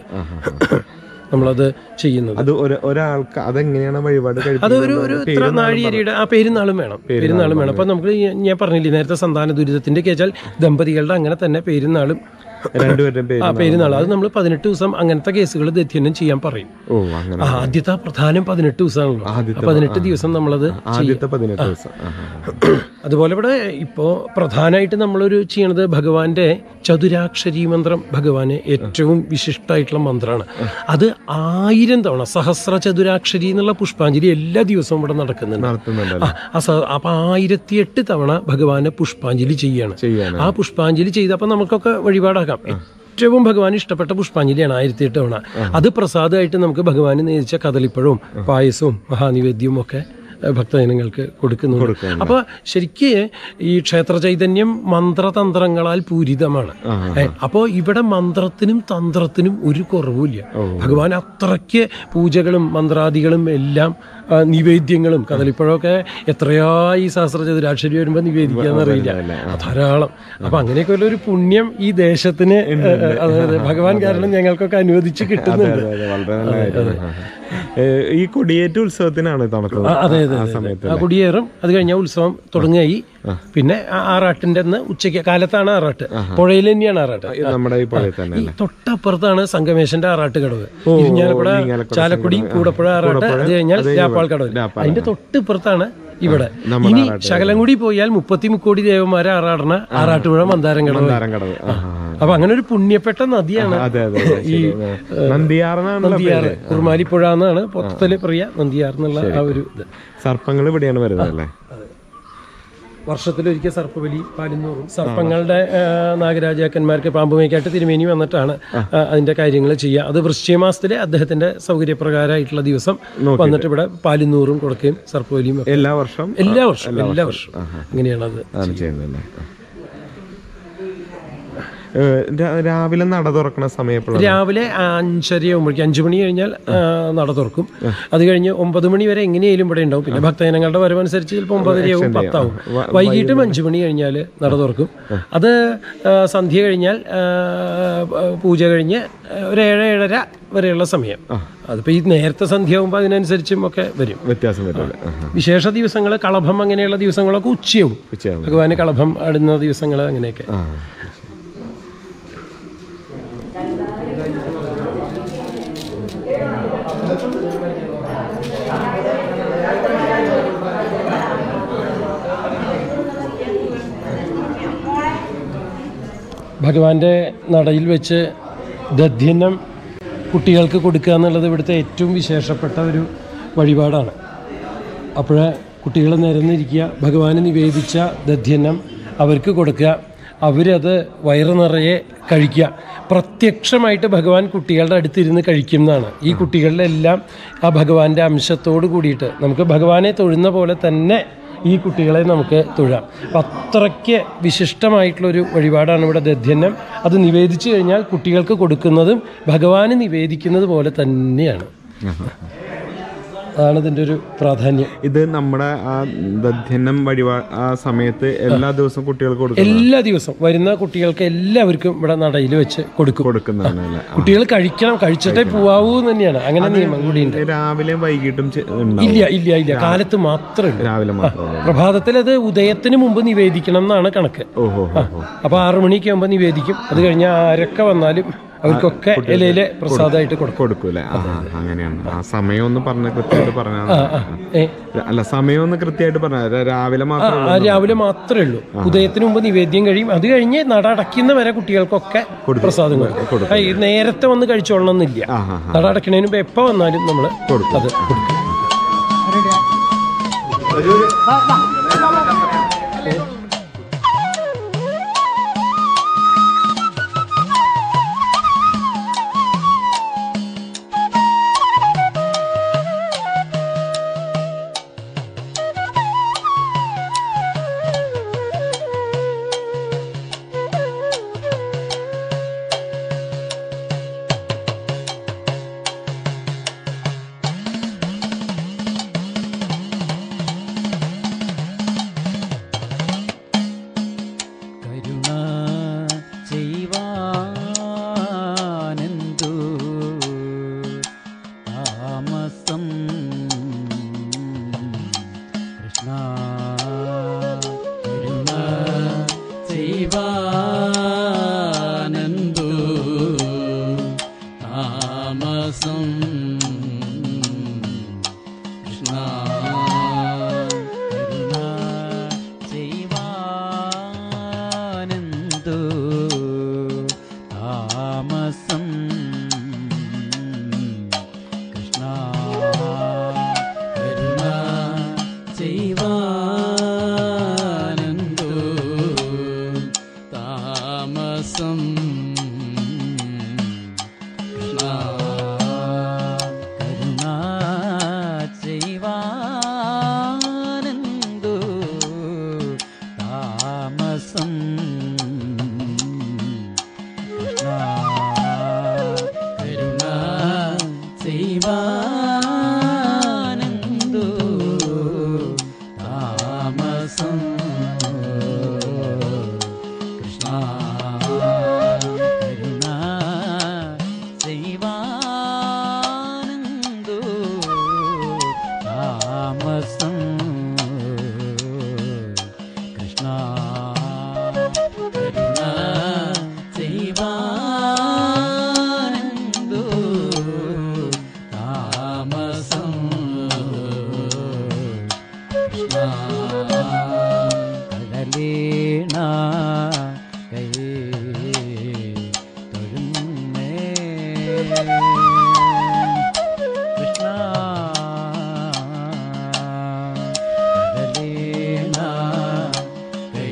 നമ്മളത് ചെയ്യുന്നത് അത് ഒരു ഒരാൾക്ക് അതെങ്ങനെയാണ് വഴിപാട് അത് കഴിപ്പിക്കുന്നത്? ഒരു ഒരു ഇത്ര നാഴിയരിയുടെ ആ പെരുന്നാളും വേണം പെരുന്നാളും വേണം അപ്പൊ നമുക്ക് ഈ- ഞാൻ പറഞ്ഞില്ലേ നേരത്തെ സന്താന ദുരിതത്തിന്റെ കേച്ചാൽ ദമ്പതികളുടെ അങ്ങനെ തന്നെ പെരുന്നാളും രണ്ടുപേരുടെയും പേര് ആ പെരുന്നാൾ അത് നമ്മൾ പതിനെട്ട് ദിവസം അങ്ങനത്തെ കേസുകൾ ദധ്യനം ചെയ്യാൻ പറയും ഓ അങ്ങനെ ആ, ആദ്യത്തെ ആ പ്രധാനം പതിനെട്ട് ദിവസമാണല്ലോ ആ പതിനെട്ട് ദിവസം നമ്മളത് ആദ്യത്തെ പതിനെട്ട് ദിവസം ആ, ആ, ആ. അതുപോലെ ഇവിടെ ഇപ്പോൾ പ്രധാനമായിട്ട് നമ്മളൊരു ചെയ്യണത് ഭഗവാന്റെ ചതുരാക്ഷരി മന്ത്രം ഭഗവാന് ഏറ്റവും വിശിഷ്ടമായിട്ടുള്ള മന്ത്രമാണ് അത് ആയിരം തവണ സഹസ്ര ചതുരാക്ഷരി എന്നുള്ള പുഷ്പാഞ്ജലി എല്ലാ ദിവസവും ഇവിടെ നടക്കുന്നുണ്ട് നടത്തുന്നുണ്ടല്ലോ ആ, ആ സ- അപ്പൊ ആയിരത്തി എട്ട് തവണ ഭഗവാന് പുഷ്പാഞ്ജലി ചെയ്യാണ് ചെയ്യാണ് ആ പുഷ്പാഞ്ജലി ചെയ്തപ്പോൾ നമുക്കൊക്കെ വഴിപാടാക്കാം ഏറ്റവും ഭഗവാൻ ഇഷ്ടപ്പെട്ട പുഷ്പാഞ്ജലിയാണ് ആയിരത്തി എട്ട് തവണ അത് പ്രസാദമായിട്ട് നമുക്ക് ഭഗവാന് നേരിച്ച കദളിപ്പഴവും പായസവും മഹാനിവേദ്യവും ഒക്കെ ഏഹ്, ഭക്തജനങ്ങൾക്ക് കൊടുക്കുന്നുണ്ട് അപ്പൊ ശരിക്ക് ഈ ക്ഷേത്ര ചൈതന്യം മന്ത്രതന്ത്രങ്ങളാൽ പൂരിതമാണ് ഏഹ്, അപ്പോ ഇവിടെ മന്ത്രത്തിനും തന്ത്രത്തിനും ഒരു കുറവുമില്ല ഭഗവാൻ അത്രയ്ക്ക് പൂജകളും മന്ത്രാദികളും എല്ലാം ആ, നിവേദ്യങ്ങളും കദളിപ്പഴമൊക്കെ എത്രയാ ഈ ശാസ്ത്ര ചതുരാക്ഷരി വരുമ്പോ നിവേദിക്കാന്നറിയില്ല ധാരാളം അപ്പൊ അങ്ങനെയൊക്കെ ഉള്ള ഒരു പുണ്യം ഈ ദേശത്തിന് അതായത് ഭഗവാൻ കാരണം ഞങ്ങൾക്കൊക്കെ അനുവദിച്ച് കിട്ടുന്നുണ്ട് അതെ, വളരെ നല്ല കാര്യമാണ്. ഏ, ഈ കൊടിയേറ്റ് ഉത്സവത്തിനാണ് തണുത്തത് ആ, അതെ അതെ ആ അതെ. സമയത്ത് ആ കുടിയേറും അത് കഴിഞ്ഞാൽ ഉത്സവം തുടങ്ങുകയായി പിന്നെ ആ ആറാട്ടിന്റെ അന്ന് ഉച്ചയ്ക്ക് കാലത്താണ് ആറാട്ട് പുഴയിൽ തന്നെയാണ് ആറാട്ട് നമ്മുടെ ഈ പുഴയിൽ തന്നെ ഈ തൊട്ടപ്പുറത്താണ് സംഗമേശന്റെ ആറാട്ട് കടവ് ഇരിഞ്ഞാലക്കുട ഇരിങ്ങാലക്കുട ചാലക്കുടി കൂടപ്പുഴ ആറാട്ട് അത് കഴിഞ്ഞാൽ രാപ്പാൾ കടവ് അതിന്റെ തൊട്ടിപ്പുറത്താണ് ഇവിടെ ഇനി ശകലം കൂടി പോയാൽ മുപ്പത്തി മുക്കോടി ദേവന്മാരെ ആറാടണ ആറാട്ടുപുഴ മന്ദാരം കടവ് താരം കടവ് ആ, ആ, ആ. അപ്പൊ അങ്ങനെ ഒരു പുണ്യപ്പെട്ട നദിയാണ് അതെ അതെ അതെ, ഈ ശരി. നന്ദിയാറെന്നാണല്ലോ നന്ദിയാറ് കുറുമാലിപ്പുഴ എന്നാണ് മൊത്തത്തില് പ്രിയ നന്ദിയാർ എന്നുള്ള ആ ഒരു ഇത് സർപ്പങ്ങൾ ഇവിടെയാണ് വരുന്നത് അല്ലേ വർഷത്തിലൊരിക്കൽ സർപ്പബലി പാലുന്നൂറും സർപ്പങ്ങളുടെ ആ, നാഗരാജാക്കന്മാർക്ക് പാമ്പുമേക്കായിട്ട് തിരുമേനി വന്നിട്ടാണ് ആ, അതിന്റെ കാര്യങ്ങൾ ചെയ്യുക അത് വൃശ്ചിക മാസത്തിലെ അദ്ദേഹത്തിന്റെ സൗകര്യപ്രകാരമായിട്ടുള്ള ദിവസം വന്നിട്ട് ഇവിടെ പാലുന്നൂറും കൊടുക്കുകയും സർപ്പബലിയും ഒക്കെ. എല്ലാ വർഷം എല്ലാ വർഷവും എല്ലാ വർഷവും അങ്ങനെയാണത് ആണ് ചെയ്യുന്നല്ലേ ഏ, രാ- രാവിലെ നട തുറക്കണ സമയം എപ്പോഴാണ് രാവിലെ അഞ്ചരയാകുമ്പോഴേക്കും അഞ്ചു മണി കഴിഞ്ഞാൽ ആ, നട തുറക്കും അത് കഴിഞ്ഞ് ഒമ്പത് മണി വരെ എങ്ങനെയായാലും ഇവിടെ ഉണ്ടാവും പിന്നെ ഭക്തജനങ്ങളുടെ വരവനുസരിച്ച് ചിലപ്പോൾ ഒമ്പതരയാവും പത്താവും വൈകിട്ടും അഞ്ചു മണി കഴിഞ്ഞാൽ നട തുറക്കും അത് ആ, സന്ധ്യ കഴിഞ്ഞാൽ ആ, പൂജ കഴിഞ്ഞ് ഒരു ഏഴ് ഏഴര വരെയുള്ള സമയം അതിപ്പോൾ ഈ നേരത്തെ സന്ധ്യ ആകുമ്പോൾ അതിനനുസരിച്ചും ഒക്കെ വരും വ്യത്യാസം വരില്ല ആഹാ. വിശേഷ ദിവസങ്ങൾ കളഭം അങ്ങനെയുള്ള ദിവസങ്ങളൊക്കെ ഉച്ചയാവും ഉച്ചയാവും ഭഗവാന് കളഭം ആടുന്ന ദിവസങ്ങൾ അങ്ങനെയൊക്കെ ആ ഭഗവാന്റെ നടയിൽ വെച്ച് ദധ്യന്നം കുട്ടികൾക്ക് കൊടുക്കുക എന്നുള്ളത് ഇവിടുത്തെ ഏറ്റവും വിശേഷപ്പെട്ട ഒരു വഴിപാടാണ് അപ്പോൾ കുട്ടികൾ നിരന്നിരിക്കുക ഭഗവാന് നിവേദിച്ച ദധ്യന്നം അവർക്ക് കൊടുക്കുക അവരത് വയറ് നിറയെ കഴിക്കുക പ്രത്യക്ഷമായിട്ട് ഭഗവാൻ കുട്ടികളുടെ അടുത്തിരുന്ന് കഴിക്കുന്നതാണ് ഈ കുട്ടികളിലെല്ലാം ആ ഭഗവാന്റെ അംശത്തോട് കൂടിയിട്ട് നമുക്ക് ഭഗവാനെ തൊഴുന്ന പോലെ തന്നെ ഈ കുട്ടികളെ നമുക്ക് തൊഴാം അപ്പം അത്രയ്ക്ക് വിശിഷ്ടമായിട്ടുള്ളൊരു വഴിപാടാണ് ഇവിടെ ദധ്യന്നം അത് നിവേദിച്ചു കഴിഞ്ഞാൽ കുട്ടികൾക്ക് കൊടുക്കുന്നതും ഭഗവാന് നിവേദിക്കുന്നത് പോലെ തന്നെയാണ് അതാണ് ഇതിൻ്റെ ഒരു പ്രാധാന്യം ഇത് നമ്മുടെ ആ ദധ്യന്നം വഴിപാ ആ സമയത്ത് എല്ലാ ദിവസവും കുട്ടികൾക്ക് കൊടുക്കും എല്ലാ ദിവസവും വരുന്ന കുട്ടികൾക്ക് എല്ലാവർക്കും ഇവിടെ നടയിൽ വെച്ച് കൊടുക്കും കൊടുക്കുന്നതാണ് അല്ലേ കുട്ടികൾ കഴിക്കണം കഴിച്ചിട്ടേ പോവാവൂ എന്ന് തന്നെയാണ് അങ്ങനെ നിയമം കൂടിയുണ്ട് രാവിലെയും വൈകിട്ടും ചെ- ഉണ്ടാവും ഇല്ല ഇല്ല ഇല്ല കാലത്ത് മാത്രമേ ഉള്ളൂ രാവിലെ മാത്രമേ പ്രഭാതത്തിൽ അത് ഉദയത്തിന് മുമ്പ് നിവേദിക്കണം എന്നാണ് കണക്ക് ഓഹോ ഓഹോ അപ്പൊ ആറു മണിക്ക് ആകുമ്പോൾ നിവേദിക്കും അത് കഴിഞ്ഞ് ആരൊക്കെ വന്നാലും അവർക്കൊക്കെ ഇലയിലെ പ്രസാദമായിട്ട് കൊടുക്കും കൊടുക്കൂലേ ആ ആ, അങ്ങനെയാണ് ആ സമയം ഒന്ന് പറഞ്ഞ കൃത്യമായിട്ട് പറഞ്ഞാൽ ഏ, അല്ല സമയം ഒന്ന് കൃത്യമായിട്ട് പറഞ്ഞ രാവിലെ മാത്രമേ ആ രാവിലെ മാത്രമേ ഉള്ളൂ ഉദയത്തിന് മുമ്പ് നിവേദ്യം കഴിയും അത് കഴിഞ്ഞ് നട അടയ്ക്കുന്ന വരെ കുട്ടികൾക്കൊക്കെ പ്രസാദം കൊടുക്കും ആ, ഈ നേരത്തെ വന്ന് കഴിച്ചോളണം എന്നില്ല ആ ആ നട അടയ്ക്കണതിന് മുമ്പ് എപ്പോ വന്നാലും നമ്മൾ അത് കൊടുക്കും കരുണ ചെയ്യുവാനെന്തു താമസം കൃഷ്ണ കരുണ ചെയ്യുവാനെന്തു താമസം കൃഷ്ണ കരുണ ചെയ്യുവാനെന്തു താമസം കൃഷ്ണ കരുണ ചെയ്യുവാനെന്തു താമസം കൃഷ്ണ കരുണ ചെയ്യുവാനെന്തു താമസം കൃഷ്ണ കരുണ ചെയ്യുവാനെന്തു താമസം കൃഷ്ണ കരുണ ചെയ്യുവാനെന്തു താമസം കൃഷ്ണ കരുണ ചെയ്യുവാനെന്തു താമസം കൃഷ്ണ കടലേണ കൈ തൊഴുന്നേ കൃഷ്ണ കടലേണ കൈ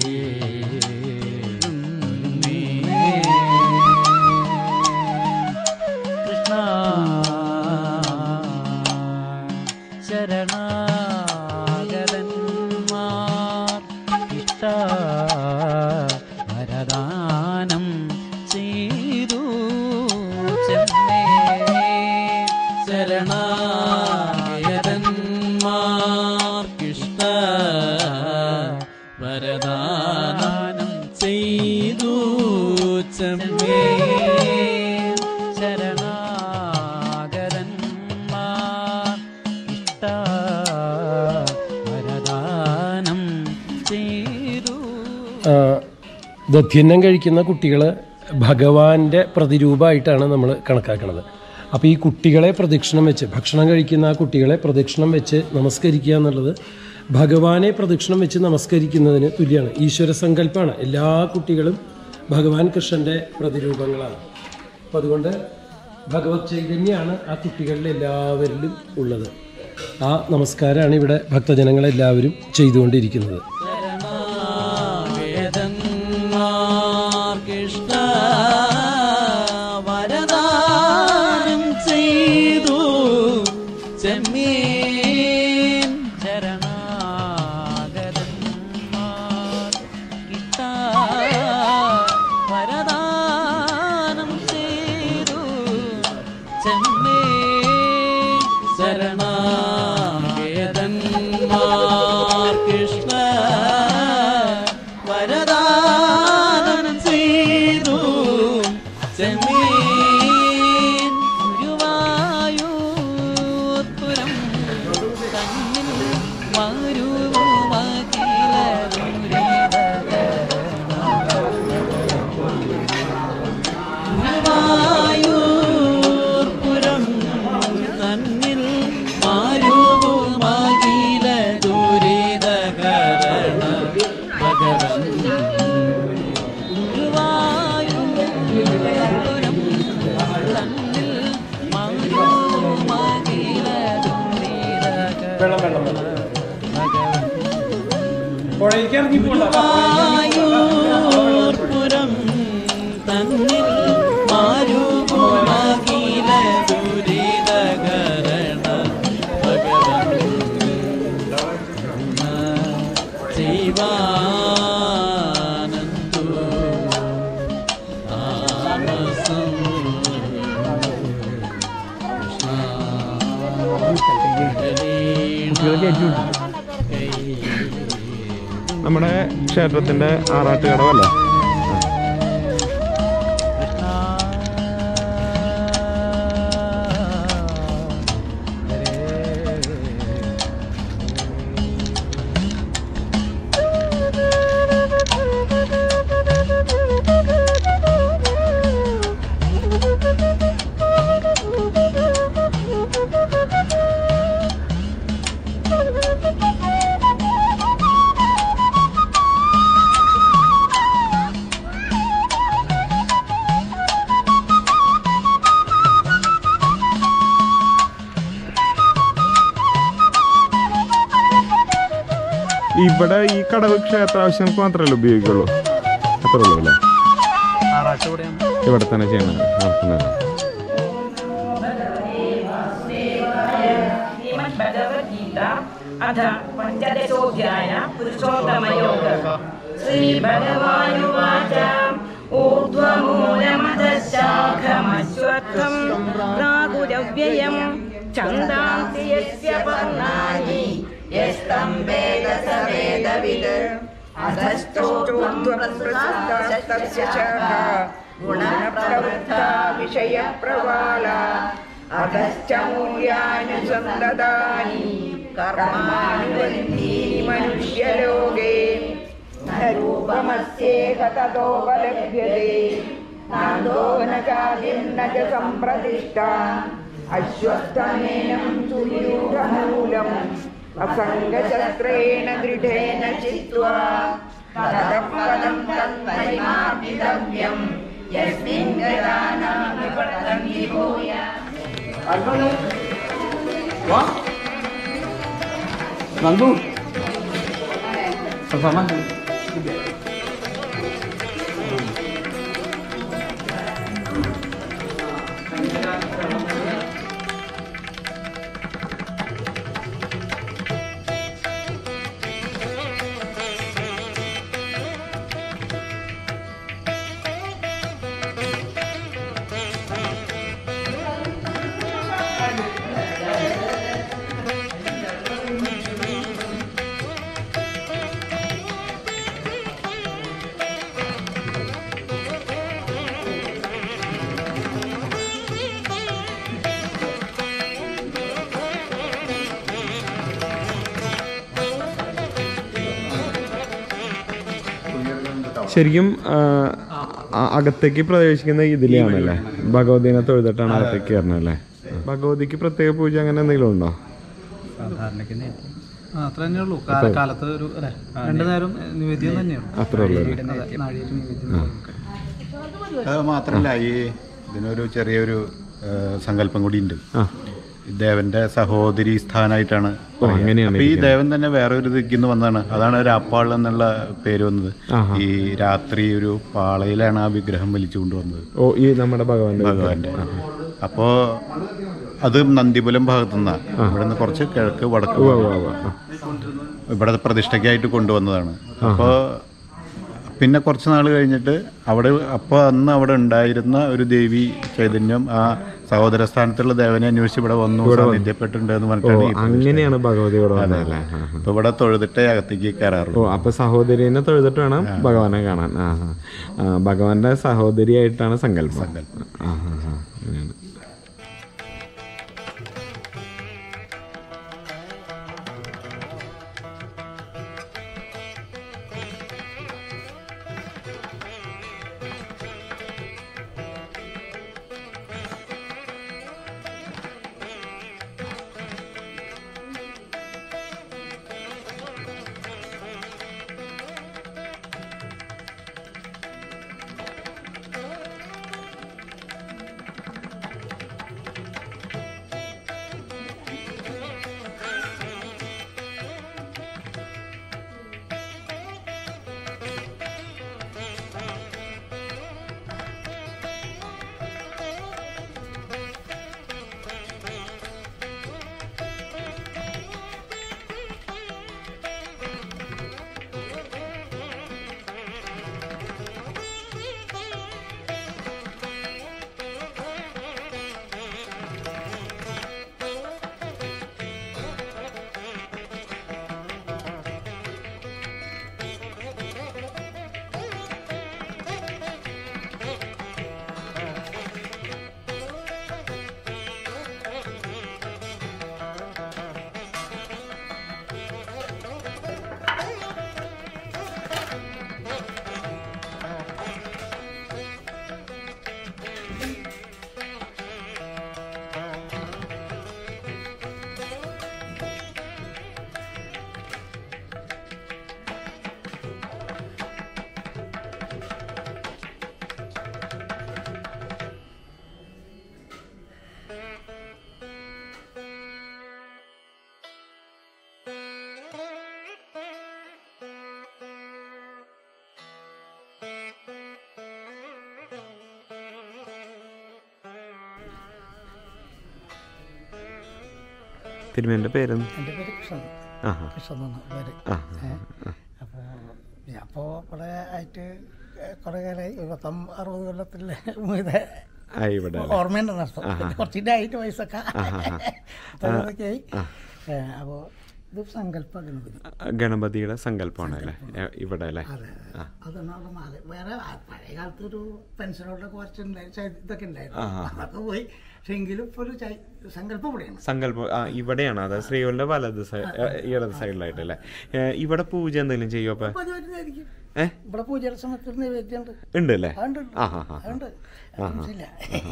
തൊഴുന്നേ കൃഷ്ണ ശരണാഗതന്മാർ ഇഷ്ട വരദാനം ചെയ്തു ചെന്നേ ശരണാഗതന്മാർക്കിഷ്ട വരദാനം ചെയ്തു ചെമ്മേ ശരണാഗതന്മാർ ഇഷ്ട വരദാനം ചെയ്തു ആ, ദധ്യന്നം കഴിക്കുന്ന കുട്ടികൾ ഭഗവാന്റെ പ്രതിരൂപമായിട്ടാണ് നമ്മൾ കണക്കാക്കുന്നത് അപ്പോൾ ഈ കുട്ടികളെ പ്രദക്ഷിണം വെച്ച് ഭക്ഷണം കഴിക്കുന്ന ആ കുട്ടികളെ പ്രദക്ഷിണം വെച്ച് നമസ്കരിക്കുക എന്നുള്ളത് ഭഗവാനെ പ്രദക്ഷിണം വെച്ച് നമസ്കരിക്കുന്നതിന് തുല്യമാണ് ഈശ്വര സങ്കല്പമാണ് എല്ലാ കുട്ടികളും ഭഗവാൻ കൃഷ്ണൻ്റെ പ്രതിരൂപങ്ങളാണ് അപ്പം അതുകൊണ്ട് ഭഗവത് ചൈതന്യമാണ് ആ കുട്ടികളിൽ എല്ലാവരിലും ഉള്ളത് ആ നമസ്കാരമാണ് ഇവിടെ ഭക്തജനങ്ങളെല്ലാവരും ചെയ്തുകൊണ്ടിരിക്കുന്നത് വേദന്മാർക്കിഷ്ട വരദാനം ചെയ്തു ചെമ്മീൻ ശരണാഗതന്മാർ ഇഷ്ട വരദാനം ചെയ്തു ചെമ്മീൻ ശരണാഗതന്മാർ പുഴയിലേക്ക് ഇറങ്ങി പോകണ്ട ഗുരുവായൂർപുരം തന്നിൽ മാരുകുമകില ദുരിതകരണ ഭഗവൻ ശിവാനന്ദു താമസം നമ്മുടെ ക്ഷേത്രത്തിന്റെ ആറാട്ട് കടവല്ലേ ഇവിടെ ഈ കടവ് ക്ഷേത്ര ആവശ്യങ്ങൾക്ക് മാത്രമല്ല ഉപയോഗിക്കുള്ളൂ അത്രേ ഉള്ളൂ അല്ലേ ഇവിടെ തന്നെ ചെയ്യണം നടത്തുന്നത് श्रीमद्भगवद्गीता अथ पञ्चदशोऽध्याय पुरुषोत्तमयोगः श्रीभगवानुवाच ऊर्ध्वमूलमदशाखमश्वत्थं प्रागुरव्ययं छन्दांसि यस्य पर्णानि यस्तं वेद स वेदविद् अधश्चोत्वं प्रसृतास्तस्य शाखा गुणप्रवृत्ता विषयप्रवाला अधश्च मूल्यानुसन्ददानि कर्मानुबन्धीनि मनुष्यलोके न रूपमस्येह ततोपलभ्यते नान्दो न चादिर्न च सम्प्रतिष्ठा अश्वत्थमेनं सुविरूढमूलम् असङ्गशस्त्रेण दृढेन चित्वा ततः पदं तन्महिमार्जितव्यम् यस्मिन् गता न विवर्तन्ति भूयात् ശരിക്കും ആ, ആ, അകത്തേക്ക് പ്രവേശിക്കുന്ന ഇതിലാണല്ലേ ഭഗവതിനെ തൊഴുതിട്ടാണ് അകത്തേക്ക് കയറുന്നത് അല്ലേ ഭഗവതിക്ക് പ്രത്യേക പൂജ അങ്ങനെ എന്തെങ്കിലും ഉണ്ടോ ആ, അത്ര തന്നെ ഉള്ളൂ കാല- കാലത്ത് ഒരു അല്ലെ രണ്ടു നേരം നിവേദ്യം തന്നെയാണ് അത്രേ ഉള്ളൂ അല്ലേ? അതെ, നാഴികയ്ക്ക് നിവേദ്യം അത് മാത്രമല്ല ഈ ഇതിനൊരു ചെറിയൊരു ആ, സങ്കല്പം കൂടി ഉണ്ട് ആ ദേവന്റെ സഹോദരി സ്ഥാനായിട്ടാണ് ഓ, അങ്ങനെയാണ് അപ്പൊ ഈ ദേവൻ തന്നെ വേറെ ഒരു ദിക്കിന്ന് വന്നതാണ് അതാണ് രാപ്പാൾ എന്നുള്ള പേര് വന്നത് ആഹാ. ഈ രാത്രി ഒരു പാളയിലാണ് ആ വിഗ്രഹം വലിച്ചു കൊണ്ടുവന്നത് ഓ ഈ നമ്മുടെ ഭഗവാന്റെ ഭഗവാന്റെ അപ്പോ അത് നന്ദിപുലം ഭാഗത്തു നിന്നാണ് ഇവിടെ നിന്ന് കുറച്ച് കിഴക്ക് വടക്ക് ഉവ്വ് ഉവ്വ് ഉവ്വ്. ആ. ഇവിടെ പ്രതിഷ്ഠയ്ക്കായിട്ട് കൊണ്ടുവന്നതാണ് അപ്പോൾ പിന്നെ കുറച്ച് നാൾ കഴിഞ്ഞിട്ട് അവിടെ അപ്പോൾ അന്ന് അവിടെ ഉണ്ടായിരുന്ന ഒരു ദേവി ചൈതന്യം ആ സഹോദര സ്ഥാനത്തുള്ള ദേവനെ അന്വേഷിച്ച് ഇവിടെ വന്നു സാന്നിധ്യപ്പെട്ടിട്ടുണ്ട് എന്ന് ഓ പറഞ്ഞിട്ടാണ് ഈ പ്രതിഷ്ഠ. അങ്ങനെയാണ് ഭഗവതി ഇവിടെ വന്നത് അല്ലേ ആ, ആ. അപ്പൊ ഇവിടെ തൊഴുതിട്ടേ അകത്തേക്ക് കയറാറുള്ളൂ ഓ അപ്പൊ സഹോദരിനെ തൊഴുതിട്ട് വേണം ഭഗവാനെ കാണാൻ ആ ആ. ആ ഭഗവാന്റെ സഹോദരിയായിട്ടാണ് സങ്കല്പം ആ ആ ആ അങ്ങനെയാണ് തിരുമേൻ്റെ പേരൊന്നും എൻ്റെ പേര് കൃഷ്ണൻ ആ ആ കൃഷ്ണൻ എന്നാണ് പേര് ആ അപ്പോൾ അപ്പോൾ ഇവിടെ ആയിട്ട് കുറേ കാലമായി ഒരു പത്തും അറുപത് കൊല്ലത്തിലെ ഇത് ആ ഇവിടെ അല്ലേ? ഓർമ്മയുണ്ട് നഷ്ടം കുറച്ചിൻ്റെ ആയിട്ട് വയസ്സൊക്കെ അതൊക്കെ ആയി അപ്പോൾ ഇത് സങ്കല്പ ഗണപതി ഗണപതിയുടെ സങ്കല്പമാണ് അല്ലേ എ, ഇവിടെ അല്ലേ അതെ ആ. അതാണ് അവിടെ മാല വേറെ ആ പഴയ കാലത്ത് ഒരു പെൻസിലോടെ കുറച്ച് ഉണ്ടായി- ചെ- ഇതൊക്കെ ആ, ഉണ്ടായിരുന്നു ആ. അതൊക്കെ പോയി പക്ഷെ എങ്കിലും ഇപ്പോൾ ഒരു ചൈ- സങ്കല്പം ഇവിടെയാണ് സങ്കല്പം ആ ഇവിടെയാണ് അതായത് ശ്രീകളുടെ വലത് സൈഡ് ഇടത് സൈഡിലായിട്ട് അല്ലേ ഏ, ഇവിടെ പൂജ എന്തെങ്കിലും ചെയ്യോ അപ്പൊ അപ്പോൾ അത് വരുന്നതായിരിക്കും ഏ ഇവിടെ പൂജയുടെ സമയത്ത് നൈവേദ്യമുണ്ട് ഉണ്ട് അല്ലേ അതുണ്ട് ആ ഹാ ഹാ അതുണ്ട് മനസ്സില്ല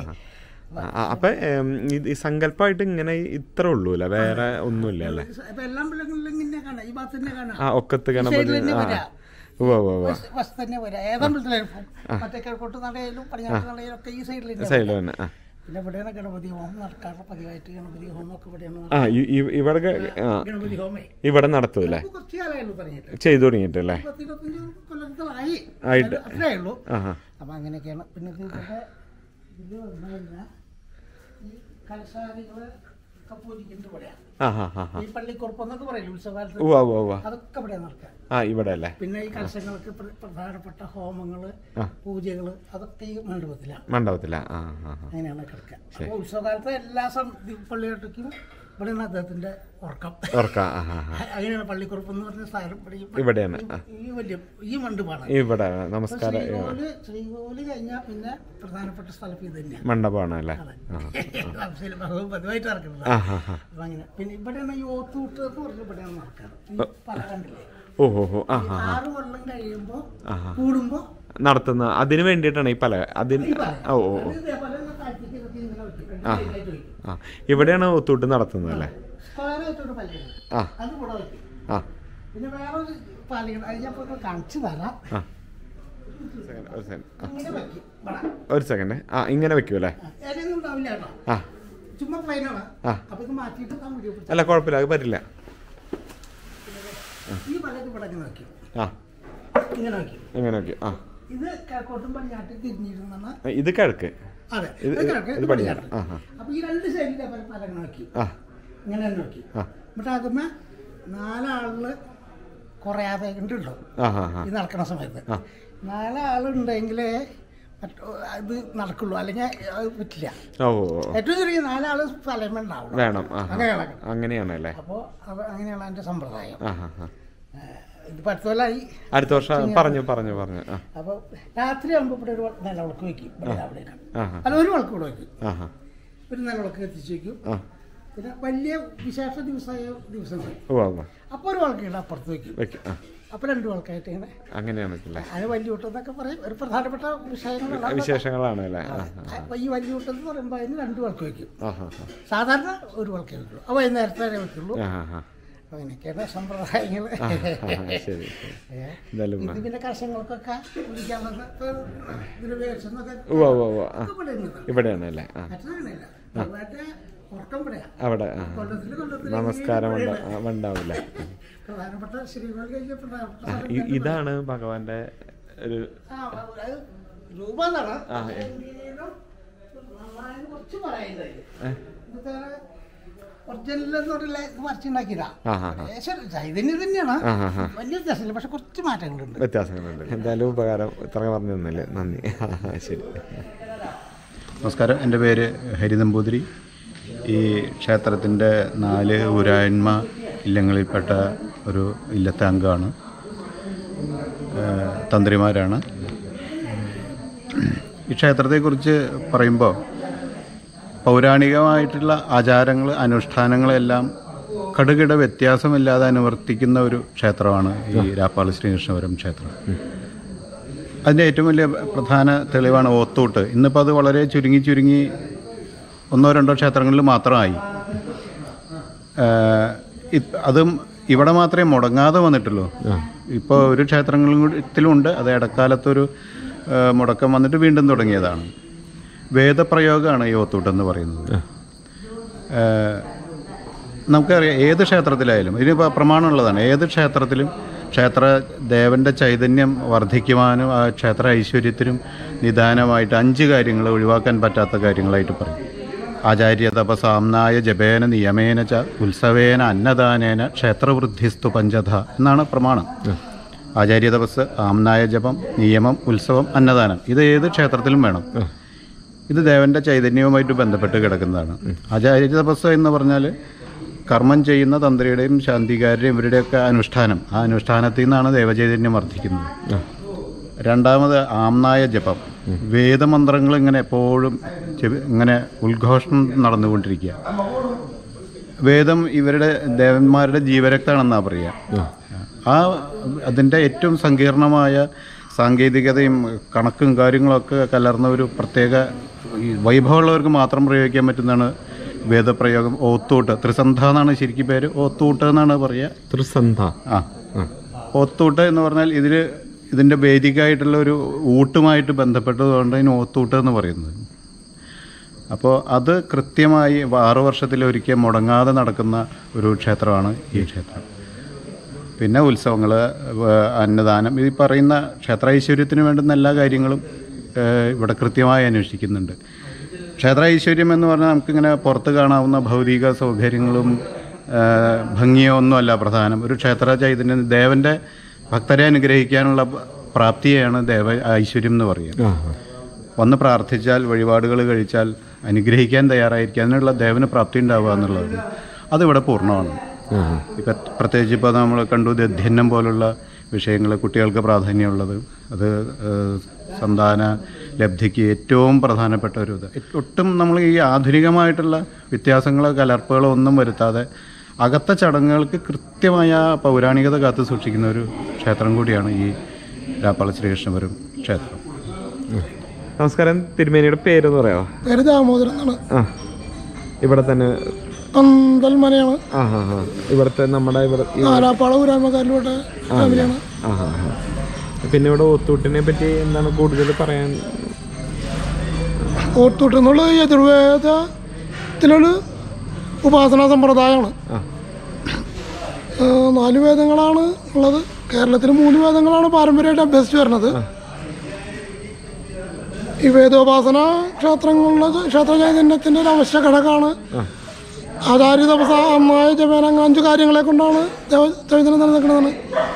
അപ്പൊ ഏം, ഇത് ഈ സങ്കല്പമായിട്ട് ഇങ്ങനെ ഇത്ര ഉള്ളൂ അല്ലേ വേറെ ഒന്നുമില്ല അല്ലേ അപ്പൊ എല്ലാം പിള്ളേങ്ങളിലും ഇങ്ങനെ കാണാം ഈ ഭാഗത്ത് തന്നെ കാണാം ആ ഒക്കത്ത് ഈ ഗണപതി സൈഡിൽ തന്നെ ആ വരാം. ഉവ്വ ഉവ്വ ഉവ്വ ബസ് ബസ് തന്നെ വരാം ഏതാമ്പലത്തിലും മറ്റേ കിഴക്കോട്ട് നടയിലും പടിഞ്ഞാട്ട് നടയിലും ഒക്കെ ഈ സൈഡിൽ തന്നെ സൈഡിൽ വരാം. തന്നെ ആ പിന്നെ ഇവിടെയാണ് ഗണപതി ഹോമം നടക്കാറ് പതിവായിട്ട് ഗണപതി ഹോമം ഒക്കെ ഇവിടെയാണ് ആ ഇ- ഇ- ഇവിടെ ഗ- ആ ഗണപതി ഹോമേ ഇവിടെ നടത്തൂല്ലേ ഇപ്പൊ കുറച്ച് കാലമായുള്ളൂ തുടങ്ങിയിട്ട് ചെയ്തു തുടങ്ങിയിട്ടല്ലേ പത്ത് ഇരുപത്തഞ്ച് കൊല്ലത്തിലായി ആയിട്ട്. അത്രേ ഉള്ളൂ ആഹാ അപ്പം അങ്ങനെയൊക്കെയാണ് പിന്നെ ഇത് ഇവിടെ ഇതിൽ വന്നു കഴിഞ്ഞാൽ ഈ കലശാദികൾ ഒക്കെ പൂജിക്കുന്നത് ഇവിടെയാണ് ആ ഹാ ഹാ ഹാ ഈ പള്ളിക്കുറപ്പെന്നൊക്കെ പറയില്ല ഉത്സവകാലത്ത് ഉവ്വ ഉവ്വ ഉവ്വ അതൊക്കെ ഇവിടെ നടക്കുക ആ ഇവിടെ അല്ലേ പിന്നെ ഈ കലശങ്ങൾക്ക് പ്ര- പ്രധാനപ്പെട്ട ഹോമങ്ങള് പൂജകള് അതൊക്കെ ഈ മണ്ഡപത്തിലാണ് മണ്ഡപത്തില ആ ആ ആ അങ്ങനെയാണ് കിടക്കുക അപ്പോൾ ഉത്സവകാലത്ത് എല്ലാ സം പള്ളികൾക്കും ഇവിടെയാണ് അദ്ദേഹത്തിന്റെ ഉറക്കം ഓർക്കാം ആ ഹാ ഹാ അങ്ങനെയാണ് പള്ളിക്കുറപ്പ് എന്ന് പറഞ്ഞ സ്ഥലം ഇവിടെ ഈ- ഇവിടെയാണ്, ആ. ഈ വലിയ ഈ മണ്ഡപമാണ് ഇവിടെ അപ്പൊ നമസ്കാരം ഏ, ശ്രീകോവില് ശ്രീകോവില് കഴിഞ്ഞാൽ പിന്നെ പ്രധാനപ്പെട്ട സ്ഥലം ഇത് തന്നെയാണ് മണ്ഡപമാണ് അല്ലേ അതെ. ആ തപസ്സില് ഭഗവാൻ പതിവായിട്ട് നടക്കുന്നത് ആ ഹാ ഹാ അപ്പൊ അങ്ങനെ പിന്നെ ഇവിടെയാണ് ഈ ഓത്തൂട്ട് എന്ന് പറഞ്ഞ ഇവിടെയാണ് നടക്കാറ് ഈ പല കണ്ടില്ലേ ഓ ഹോ ഹോ ആ ഈ ഹാ ഹാ ആറ് കൊല്ലം കഴിയുമ്പോ കൂടുമ്പോ നടത്തുന്ന അതിന് വേണ്ടിയിട്ടാണ് ഈ പല അതിന് ഈ പല. ഓ ഓ ഓ. അത് ഇതേപോലെ ഒന്ന് താഴ്ത്തിക്ക് ഇതൊക്കെ ഇങ്ങനെ വെക്കും. ആ. രണ്ട് side ആയിട്ട് വെക്കും. ആ ഇവിടെയാണ് ഒത്തൂട്ട് നടത്തുന്നത് അല്ലേ സ്ക്വയർ ആയിട്ടൊരു പല്ല് ആ അത് ഇവിടെ വെക്കും ആ പിന്നെ വേറൊരു പാലികൾ അത് ഞാൻ ഇപ്പൊ കാണിച്ചു തരാം ആ സെക്കൻഡ് ഒരു സെക്കൻഡ് ആ ഇങ്ങനെ വെക്കും ഇവിടെ ഒരു സെക്കൻഡ് ആ ഇങ്ങനെ വെക്കൂലേ ആ, ഇലയൊന്നും ഉണ്ടാവില്ല കേട്ടോ ആ ചുമ്മാ പ്ലെയിനാണ് ആ. അപ്പൊ ഇത് മാറ്റിയിട്ട് ഞാൻ വീഡിയോ പിടിച്ചു അല്ല കുഴപ്പമില്ല അത് പറ്റില്ല ഈ പലത് ഇവിടെ ഇങ്ങനെ വെക്കും ആ ഇങ്ങനെ വെക്കും ഇങ്ങനെ വെക്കും ആ ഇത് കിഴക്കോട്ടും പടിഞ്ഞാട്ടും തിരിഞ്ഞിരുന്നാണ് ഇത് കിഴക്ക് അതെ ഇത് ഇത് കിഴക്ക് ഇത് ഇത് പടിഞ്ഞാറ് പടിഞ്ഞാട്ട് ആ ആ അപ്പൊ ഈ രണ്ട് സൈഡിലെ പല ഇങ്ങനെ വെക്കും ആ ഇങ്ങനെ തന്നെ വെക്കും ആ. എന്നിട്ട് അതുമ്മ നാലാളില് കുറയാതെ ഉണ്ടല്ലോ ആ ആ ആ ഇത് നടക്കുന്ന സമയത്ത് ആ. നാലാളുണ്ടെങ്കിലേ മറ്റു ഇത് നടക്കുള്ളൂ അല്ലെങ്കിൽ അത് പറ്റില്ല ഓ ഓ, ഓ. ഏറ്റവും ചെറിയ നാലാള് സ്ഥലം ഉണ്ടാവും വേണം ആ ആ. അങ്ങനെ നടക്കണം അങ്ങനെയാണല്ലേ അപ്പോൾ അങ്ങനെയാണ് എൻ്റെ സമ്പ്രദായം ആ ആ ആ ഇത് പത്ത് കൊല്ലമായി അടുത്ത വർഷം പറഞ്ഞു പറഞ്ഞു പറഞ്ഞു ആ അപ്പോൾ രാത്രി ആകുമ്പോൾ ഇവിടെ ഒരു നിലവിളക്ക് വെക്കും ഇവിടെ രാവിലെ ആ ആ അല്ല ഒരു വിളക്ക് ഇവിടെ വെക്കും ആ ആ ഒരു നിലവിളക്ക് എത്തിച്ച് വെക്കും ആ പിന്നെ വലിയ വിശേഷ ദിവസമായ ദിവസങ്ങൾ ഉവ്വ ഉവ്വ അപ്പോൾ ഒരു വിളക്ക് ഇവിടെ അപ്പുറത്ത് വെക്കും വെക്കും ആ അപ്പോൾ രണ്ട് വിളക്കായിട്ട് ഇങ്ങനെ അങ്ങനെയാണ് അല്ലേ അതിന് വലിയ കൂട്ടം പറയും ഒരു പ്രധാനപ്പെട്ട വിഷയങ്ങളാണ് വിശേഷങ്ങളാണ് അല്ലേ ആ അപ്പൊ ഈ വലിയ കൂട്ടം എന്ന് പറയുമ്പോൾ അതിന് രണ്ട് വിളക്ക് വെക്കും ആ ആ ആ സാധാരണ ഒരു വിളക്കേ വെക്കുള്ളൂ അപ്പോൾ വൈകുന്നേരത്തെ വരെ വെക്കുള്ളൂ ആ ആ ആ അപ്പോൾ അങ്ങനെയൊക്കെയാണ് സമ്പ്രദായങ്ങൾ ആ, ആ, ശരി ശരി എന്തായാലും ഇത് പിന്നെ കർഷകർക്കൊക്കെ കുടിക്കാനുള്ള ഇതിന് വേഷമൊക്കെ ഉവ്വ ഉവ്വ ഉവ്വ ആ ഇവിടെ നിന്നതാണ്. ഇവിടെയാണ് അല്ലേ ആ മറ്റേതങ്ങനെയല്ല അതുമായിട്ട് ഉറക്കം ഇവിടെയാണ് അവിടെ ആ കൊല്ലത്തിൽ കൊല്ലത്തിൽ നമസ്കാരം ഇവിടെ ഉണ്ടാ- ആ, ഉണ്ടാവില്ല പ്രധാനപ്പെട്ട ശ്രീകോൾ കഴിഞ്ഞ പ്രധാനപ്പെട്ട ആ, ഇ- ഇതാണ് ഭഗവാന്റെ ഒരു ആ, അത് രൂപമാണ് ആ, ഏ. എങ്കിലും നന്നായി കുറച്ച് പറയുന്നത് ഏ? ഇതൊക്കെ ഒറിജിനൽ എന്ന് പറഞ്ഞില്ല ഇത് മറിച്ചുണ്ടാക്കിയതാ ആ ആ ആ ഏകദേശം ചൈതന്യം തന്നെയാണ് ആ, ആ, ആ. വലിയ വ്യത്യാസമില്ല പക്ഷെ കുറച്ച് മാറ്റങ്ങളുണ്ട് വ്യത്യാസങ്ങളുണ്ട് എന്തായാലും ഉപകാരം ഇത്ര പറഞ്ഞു തന്നില്ലേ നന്ദി ആ, ആ, ശരി നമസ്കാരം എൻ്റെ പേര് ഹരി നമ്പൂതിരി ഈ ക്ഷേത്രത്തിൻ്റെ നാല് ഊരായ്മ ഇല്ലങ്ങളിൽപ്പെട്ട ഒരു ഇല്ലത്തെ അംഗമാണ് ഏഹ് തന്ത്രിമാരാണ് ഈ ക്ഷേത്രത്തെക്കുറിച്ച് പറയുമ്പോൾ പൗരാണികമായിട്ടുള്ള ആചാരങ്ങൾ അനുഷ്ഠാനങ്ങളെല്ലാം കടുകിട വ്യത്യാസമില്ലാതെ അനുവർത്തിക്കുന്ന ഒരു ക്ഷേത്രമാണ് ഈ രാപ്പാളി ശ്രീകൃഷ്ണപുരം ക്ഷേത്രം അതിൻ്റെ ഏറ്റവും വലിയ പ്രധാന തെളിവാണ് ഓത്തൂട്ട് ഇന്നിപ്പോൾ അത് വളരെ ചുരുങ്ങി ചുരുങ്ങി ഒന്നോ രണ്ടോ ക്ഷേത്രങ്ങളിൽ മാത്രമായി ഏഹ് ഇത് അതും ഇവിടെ മാത്രമേ മുടങ്ങാതെ വന്നിട്ടുള്ളൂ ഇപ്പോൾ ഒരു ക്ഷേത്രങ്ങളിലുണ്ട് അത് ഇടക്കാലത്തൊരു ഏഹ് മുടക്കം വന്നിട്ട് വീണ്ടും തുടങ്ങിയതാണ് വേദപ്രയോഗമാണ് ഈ ഓത്തൂട്ട് എന്ന് പറയുന്നത് ഏഹ് നമുക്കറിയാം ഏത് ക്ഷേത്രത്തിലായാലും ഇതിനിപ്പോൾ പ്രമാണമുള്ളതാണ് ഏത് ക്ഷേത്രത്തിലും ക്ഷേത്ര ദേവൻ്റെ ചൈതന്യം വർദ്ധിക്കുവാനും ആ ക്ഷേത്ര ഐശ്വര്യത്തിനും നിദാനമായിട്ട് അഞ്ച് കാര്യങ്ങൾ ഒഴിവാക്കാൻ പറ്റാത്ത കാര്യങ്ങളായിട്ട് പറയും ആചാര്യ തപസാംനായ ജപേന നിയമേന ച ഉത്സവേന അന്നദാനേന ക്ഷേത്രവൃദ്ധിസ്തു പഞ്ചധ എന്നാണ് പ്രമാണം ആചാര്യ തപസ് ആംനായ ജപം നിയമം ഉത്സവം അന്നദാനം ഇത് ഏത് ക്ഷേത്രത്തിലും വേണം ഇത് ദേവന്റെ ചൈതന്യവുമായിട്ട് ബന്ധപ്പെട്ട് കിടക്കുന്നതാണ് ആചാര്യ തപസ് എന്ന് പറഞ്ഞാൽ കർമ്മം ചെയ്യുന്ന തന്ത്രിയുടെയും ശാന്തികാരുടെയും ഇവരുടെയൊക്കെ അനുഷ്ഠാനം ആ അനുഷ്ഠാനത്തിൽ നിന്നാണ് ദേവചൈതന്യം വർദ്ധിക്കുന്നത് രണ്ടാമത് ആംനായ ജപം വേദമന്ത്രങ്ങൾ ഇങ്ങനെ എപ്പോഴും ചെവി- ഇങ്ങനെ ഉദ്ഘോഷണം നടന്നുകൊണ്ടിരിക്കുക വേദം ഇവരുടെ ദേവന്മാരുടെ ജീവരക്താണെന്നാണ് പറയുക ആ അതിൻ്റെ ഏറ്റവും സങ്കീർണമായ സാങ്കേതികതയും കണക്കും കാര്യങ്ങളൊക്കെ കലർന്ന ഒരു പ്രത്യേക ഈ വൈഭവമുള്ളവർക്ക് മാത്രം പ്രയോഗിക്കാൻ പറ്റുന്നതാണ് വേദപ്രയോഗം ഓത്തൂട്ട് ത്രിസന്ധ എന്നാണ് ശരിക്കും പേര് ഓത്തൂട്ട് എന്നാണ് പറയുക ത്രിസന്ധ ആ ഓത്തൂട്ട് എന്ന് പറഞ്ഞാൽ ഇതിൽ ഇതിൻ്റെ വേദികമായിട്ടുള്ള ഒരു ഊട്ടുമായിട്ട് ബന്ധപ്പെട്ടതുകൊണ്ട് അതിന് ഓത്തൂട്ട് എന്ന് പറയുന്നത് അപ്പോൾ അത് കൃത്യമായി ആറു വർഷത്തിലൊരിക്കൽ മുടങ്ങാതെ നടക്കുന്ന ഒരു ക്ഷേത്രമാണ് ഈ ക്ഷേത്രം പിന്നെ ഉത്സവങ്ങൾ അന്നദാനം ഈ പറയുന്ന ക്ഷേത്ര ഐശ്വര്യത്തിന് വേണ്ടുന്ന എല്ലാ കാര്യങ്ങളും ഏഹ്, ഇവിടെ കൃത്യമായി അന്വേഷിക്കുന്നുണ്ട് ക്ഷേത്ര ഐശ്വര്യം എന്ന് പറഞ്ഞാൽ നമുക്കിങ്ങനെ പുറത്ത് കാണാവുന്ന ഭൗതിക സൗകര്യങ്ങളും ഏഹ്, ഭംഗിയോ ഒന്നുമല്ല പ്രധാനം ഒരു ക്ഷേത്ര ചൈതന്യം ദേവൻ്റെ ഭക്തരെ അനുഗ്രഹിക്കാനുള്ള പ്രാപ്തിയെയാണ് ദേവ ഐശ്വര്യം എന്ന് പറയുക വന്ന് പ്രാർത്ഥിച്ചാൽ വഴിപാടുകൾ കഴിച്ചാൽ അനുഗ്രഹിക്കാൻ തയ്യാറായിരിക്കുക അതിനുള്ള ദേവന് പ്രാപ്തി ഉണ്ടാവുക എന്നുള്ളതാണ് അതിവിടെ പൂർണ്ണമാണ് ഇപ്പം പ്രത്യേകിച്ച് ഇപ്പോൾ നമ്മൾ കണ്ടു ദധ്യന്നം പോലുള്ള വിഷയങ്ങൾ കുട്ടികൾക്ക് പ്രാധാന്യമുള്ളത് അത് ഏഹ്, സന്താന ലബ്ധിക്ക് ഏറ്റവും പ്രധാനപ്പെട്ട ഒരു ഇത് ഒട്ടും നമ്മൾ ഈ ആധുനികമായിട്ടുള്ള വ്യത്യാസങ്ങളോ കലർപ്പുകളോ ഒന്നും വരുത്താതെ അകത്ത ചടങ്ങുകൾക്ക് കൃത്യമായ ആ പൗരാണികത കാത്തു സൂക്ഷിക്കുന്ന ഒരു ക്ഷേത്രം കൂടിയാണ് ഈ രാപ്പാള ശ്രീകൃഷ്ണപുരം ക്ഷേത്രം നമസ്കാരം തിരുമേനിയുടെ പേരെന്ന് പറയാമോ പേര് ദാമോദരൻ എന്നാണ് ആ ഇവിടെ തന്നെ പന്തൽ മനയാണ് ആ ഹാ ഹാ ഇവിടുത്തെ നമ്മുടെ ഇവിടെ ഈ- ആരാപ്പാള ഊരാമക്കാരിലോട്ട് ഫാമിലിയാണ് ആ ഹാ ഹാ പിന്നെ ഇവിടെ ഒത്തൂട്ടിനെ പറ്റി എന്താണ് കൂടുതൽ പറയാൻ ഓർത്തൂട്ട് എന്നുള്ളത് യജുർവേദത്തിലൊരു ഉപാസനാ സമ്പ്രദായമാണ് ആ. ആ, നാല് വേദങ്ങളാണ് ഉള്ളത് കേരളത്തിൽ മൂന്ന് വേദങ്ങളാണ് പാരമ്പര്യമായിട്ട് അഭ്യസിച്ച് വരുന്നത് ഈ വേദോപാസന ക്ഷേത്രങ്ങളിലെ ക്ഷേത്ര ചൈതന്യത്തിൻ്റെ ഒരു അവശ്യ ഘടകമാണ് ആചാര്യ തപസ അമ്മായ ജപേന അങ്ങനെ അഞ്ച് കാര്യങ്ങളെ കൊണ്ടാണ് ദേവ ചൈതന്യം നിലനിൽക്കുന്നതാണ്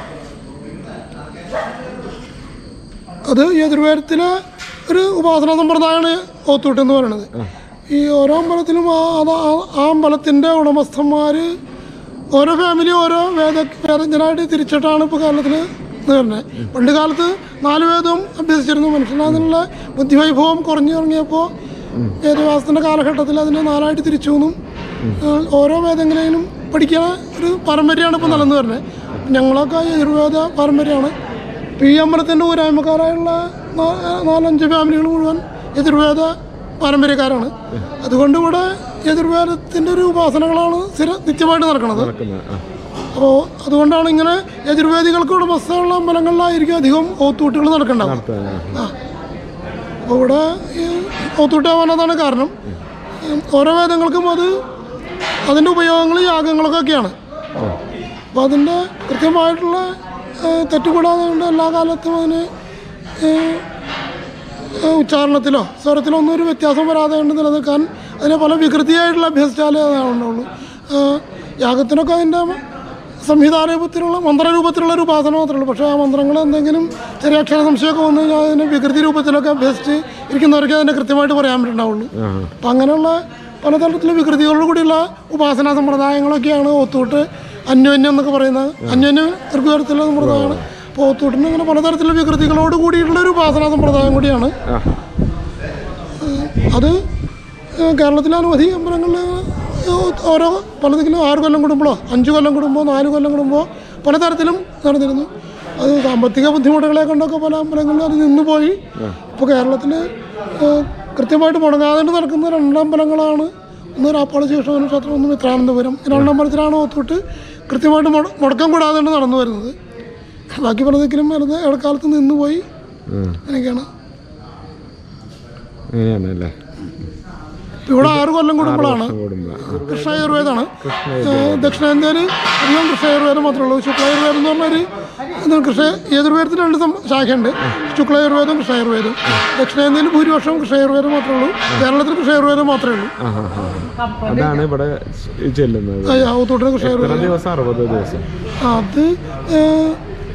അത് യജുർവേദത്തിലെ ഒരു ഉപാസന സമ്പ്രദായമാണ് ഓത്തൂട്ട് എന്ന് പറയുന്നത് ഈ ഓരോ അമ്പലത്തിലും ആ അത് ആ- ആ അമ്പലത്തിൻ്റെ ഉടമസ്ഥന്മാർ ഓരോ ഫാമിലി ഓരോ വേദ വേദജ്ഞനായിട്ട് തിരിച്ചിട്ടാണ് ഇപ്പോൾ കേരളത്തിൽ നേരുന്നത് പണ്ട് കാലത്ത് നാല് വേദവും അഭ്യസിച്ചിരുന്നു മനുഷ്യന് അതിനുള്ള ബുദ്ധിവൈഭവം കുറഞ്ഞു തുടങ്ങിയപ്പോൾ വേദവ്യാസത്തിൻ്റെ കാലഘട്ടത്തിൽ അതിനെ നാലായിട്ട് തിരിച്ചു എന്നും ഏഹ് ഓരോ വേദങ്ങളെയും പഠിക്കുന്ന ഒരു പാരമ്പര്യമാണ് ഇപ്പോൾ നിലനിന്ന് വരുന്നത് ഞങ്ങളൊക്കെ യജുർവേദ പാരമ്പര്യമാണ് ഇപ്പോൾ ഈ അമ്പലത്തിൻ്റെ ഊരായ്മക്കാരായുള്ള നാ- നാലഞ്ച് ഫാമിലികൾ മുഴുവൻ യജുർവേദ പാരമ്പര്യക്കാരാണ് അതുകൊണ്ട് ഇവിടെ യജുർവേദത്തിൻ്റെ ഒരു ഉപാസനകളാണ് സ്ഥിര നിത്യമായിട്ട് നടക്കുന്നത് അപ്പോൾ അതുകൊണ്ടാണ് ഇങ്ങനെ യജുർവേദികൾക്ക് ഉടമസ്ഥയുള്ള അമ്പലങ്ങളിലായിരിക്കും അധികം ഓത്തൂട്ടുകൾ നടക്കേണ്ടത് ആ അപ്പോൾ ഇവിടെ ഈ ഓത്തൂട്ടാവാൻ അതാണ് കാരണം ഉം, ഓരോ വേദങ്ങൾക്കും അത് അതിൻ്റെ ഉപയോഗങ്ങൾ യാഗങ്ങളൊക്കെ ഒക്കെയാണ് അപ്പോൾ അതിൻ്റെ കൃത്യമായിട്ടുള്ള ഏഹ്, തെറ്റുകൂടാതെ കൊണ്ട് എല്ലാ കാലത്തും അതിന് ഏഹ്, ഏഹ്, ഉച്ചാരണത്തിലോ സ്വരത്തിലോ ഒന്നും ഒരു വ്യത്യാസം വരാതെ കൊണ്ട് നിലനിൽക്കാൻ അതിനെ പല വികൃതിയായിട്ടുള്ള അഭ്യസിച്ചാലേ അതാണുള്ളൂ ഏഹ്, യാഗത്തിനൊക്കെ അതിൻ്റെ സംഹിതാരൂപത്തിലുള്ള മന്ത്രരൂപത്തിലുള്ള ഒരു ഉപാസന മാത്രമേ ഉള്ളൂ പക്ഷേ ആ മന്ത്രങ്ങൾ എന്തെങ്കിലും ചെറിയ അക്ഷര സംശയമൊക്കെ വന്നു കഴിഞ്ഞാൽ അതിനെ വികൃതി രൂപത്തിലൊക്കെ അഭ്യസിച്ച് ഇരിക്കുന്നവർക്ക് അതിനെ കൃത്യമായിട്ട് പറയാൻ പറ്റുണ്ടാവുള്ളൂ അപ്പം അങ്ങനെയുള്ള പലതരത്തിലുള്ള വികൃതികളോട് കൂടിയുള്ള ഉപാസനാ സമ്പ്രദായങ്ങളൊക്കെയാണ് ഓത്തൂട്ട് അന്യോന്യം എന്നൊക്കെ പറയുന്നത് അന്യോന്യം ഋഗ്വേദത്തിലുള്ള സമ്പ്രദായമാണ് അപ്പോൾ ഓത്തൂട്ടിന് ഇങ്ങനെ പലതരത്തിലുള്ള വികൃതികളോട് കൂടിയിട്ടുള്ള ഒരു ഉപാസനാ സമ്പ്രദായം കൂടിയാണ് ഏഹ് അത് ഏഹ് കേരളത്തിലെ അനവധി അമ്പലങ്ങളിൽ ഏഹ് ഓരോ പലതെങ്കിലും ആറ് കൊല്ലം കൂടുമ്പോഴോ അഞ്ച് കൊല്ലം കൂടുമ്പോൾ നാല് കൊല്ലം കൂടുമ്പോൾ പലതരത്തിലും നടന്നിരുന്നു അത് സാമ്പത്തിക ബുദ്ധിമുട്ടുകളെ കൊണ്ടൊക്കെ പല അമ്പലങ്ങളിലും അത് നിന്നുപോയി ഇപ്പോൾ കേരളത്തിൽ കൃത്യമായിട്ട് മുടങ്ങാതെ നടക്കുന്ന രണ്ട് അമ്പലങ്ങളാണ് ഒന്ന് രാപ്പാള ശേഷവന ക്ഷേത്രം ഒന്ന് മിത്രാനന്തപുരം ഈ രണ്ടമ്പലത്തിലാണ് ഒത്തിട്ട് കൃത്യമായിട്ട് മുട- മുടക്കം കൂടാതെ നടന്നു വരുന്നത് ബാക്കി പലതിലും വെറുതെ ഇടക്കാലത്ത് നിന്നുപോയി അങ്ങനെയൊക്കെയാണ് അങ്ങനെയാണ് അല്ലേ ഇവിടെ ആറ് കൊല്ലം കൂടുമ്പോഴാണ് കൂടുമ്പോ കൃഷ്ണ ആയുർവേദമാണ് ദക്ഷിണേന്ത്യയിൽ അധികം കൃഷ്ണ ആയുർവേദം മാത്രമേ ഉള്ളൂ ശുക്ലായുർവേദം എന്ന് പറഞ്ഞൊരു എന്താണ് കൃഷ്ണ യജുർവേദത്തിന് രണ്ട് സം- ശാഖയുണ്ട് ശുക്ലായുർവേദം കൃഷ്ണ ആയുർവേദം ദക്ഷിണേന്ത്യയിൽ ഭൂരിപക്ഷം കൃഷ്ണ ആയുർവേദം മാത്രമേ ഉള്ളൂ കേരളത്തിൽ കൃഷ്ണ ആയുർവേദം മാത്രമേ ഉള്ളൂ ആ ആ ആ അതാണ് ഇവിടെ ചെല്ലുന്നത് ഔത്തോട്ടിന് കൃഷ്ണ എത്ര ആയുർവേദം ദിവസം അറുപത് ദിവസം അത് ഏഹ്,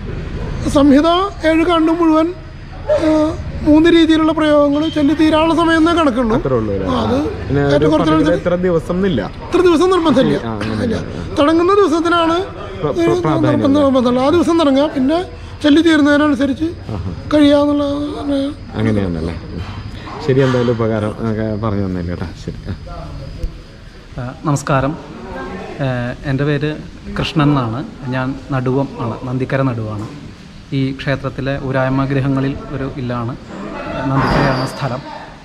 സംഹിത ഏഴ് കണ്ടു മുഴുവൻ ഏഹ്, മൂന്ന് രീതിയിലുള്ള പ്രയോഗങ്ങൾ ചൊല്ലി തീരാനുള്ള സമയം എന്നേ കണക്കുള്ളൂ അത്രേ ഉള്ളൂ അല്ലേ? ആ, അത് പിന്നെ ഒരു ഏറ്റവും കുറച്ച് particular എത്ര ദിവസം എന്നില്ല ഇത്ര ദിവസം നിർബന്ധമില്ല ഇല്ല തുടങ്ങുന്ന ദിവസത്തിനാണ് പ്ര- ഒരു പ്ര- പ്രാധാന്യം നിർബന്ധം നിർബന്ധമുള്ളത് ആ ദിവസം തുടങ്ങുക പിന്നെ ചൊല്ലി തീരുന്നതിനനുസരിച്ച് കഴിയാന്നുള്ള അങ്ങനെയാണല്ലേ ഉം. ശരി എന്തായാലും ഉപകാരം ഒക്കെ പറഞ്ഞു തന്നില്ല കേട്ടാ ശരി ആ. ആ, നമസ്കാരം ആ, എൻ്റെ പേര് കൃഷ്ണൻ എന്നാണ് ഞാൻ നടുവം ആണ് നന്ദിക്കര നടുവാണ് ഈ ക്ഷേത്രത്തിലെ ഊരായ്മ ഗൃഹങ്ങളിൽ ഒരു ഇല്ലാണ് നന്ദിക്കരയാണ് സ്ഥലം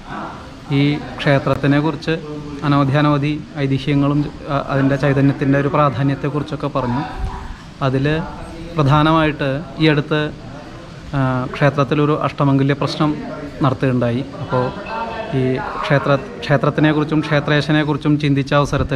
ഈ ക്ഷേത്രത്തിനെ കുറിച്ച് അനവധി അനവധി ഐതിഹ്യങ്ങളും ആ, അതിൻ്റെ ചൈതന്യത്തിൻ്റെ ഒരു പ്രാധാന്യത്തെക്കുറിച്ചൊക്കെ പറഞ്ഞു അതിൽ പ്രധാനമായിട്ട് ഈ അടുത്ത് ആ, ക്ഷേത്രത്തിലൊരു അഷ്ടമംഗല്യ പ്രശ്നം നടത്തുകയുണ്ടായി അപ്പോൾ ഈ ക്ഷേത്ര ക്ഷേത്രത്തിനെക്കുറിച്ചും ക്ഷേത്രേശനെക്കുറിച്ചും ചിന്തിച്ച അവസരത്തിൽ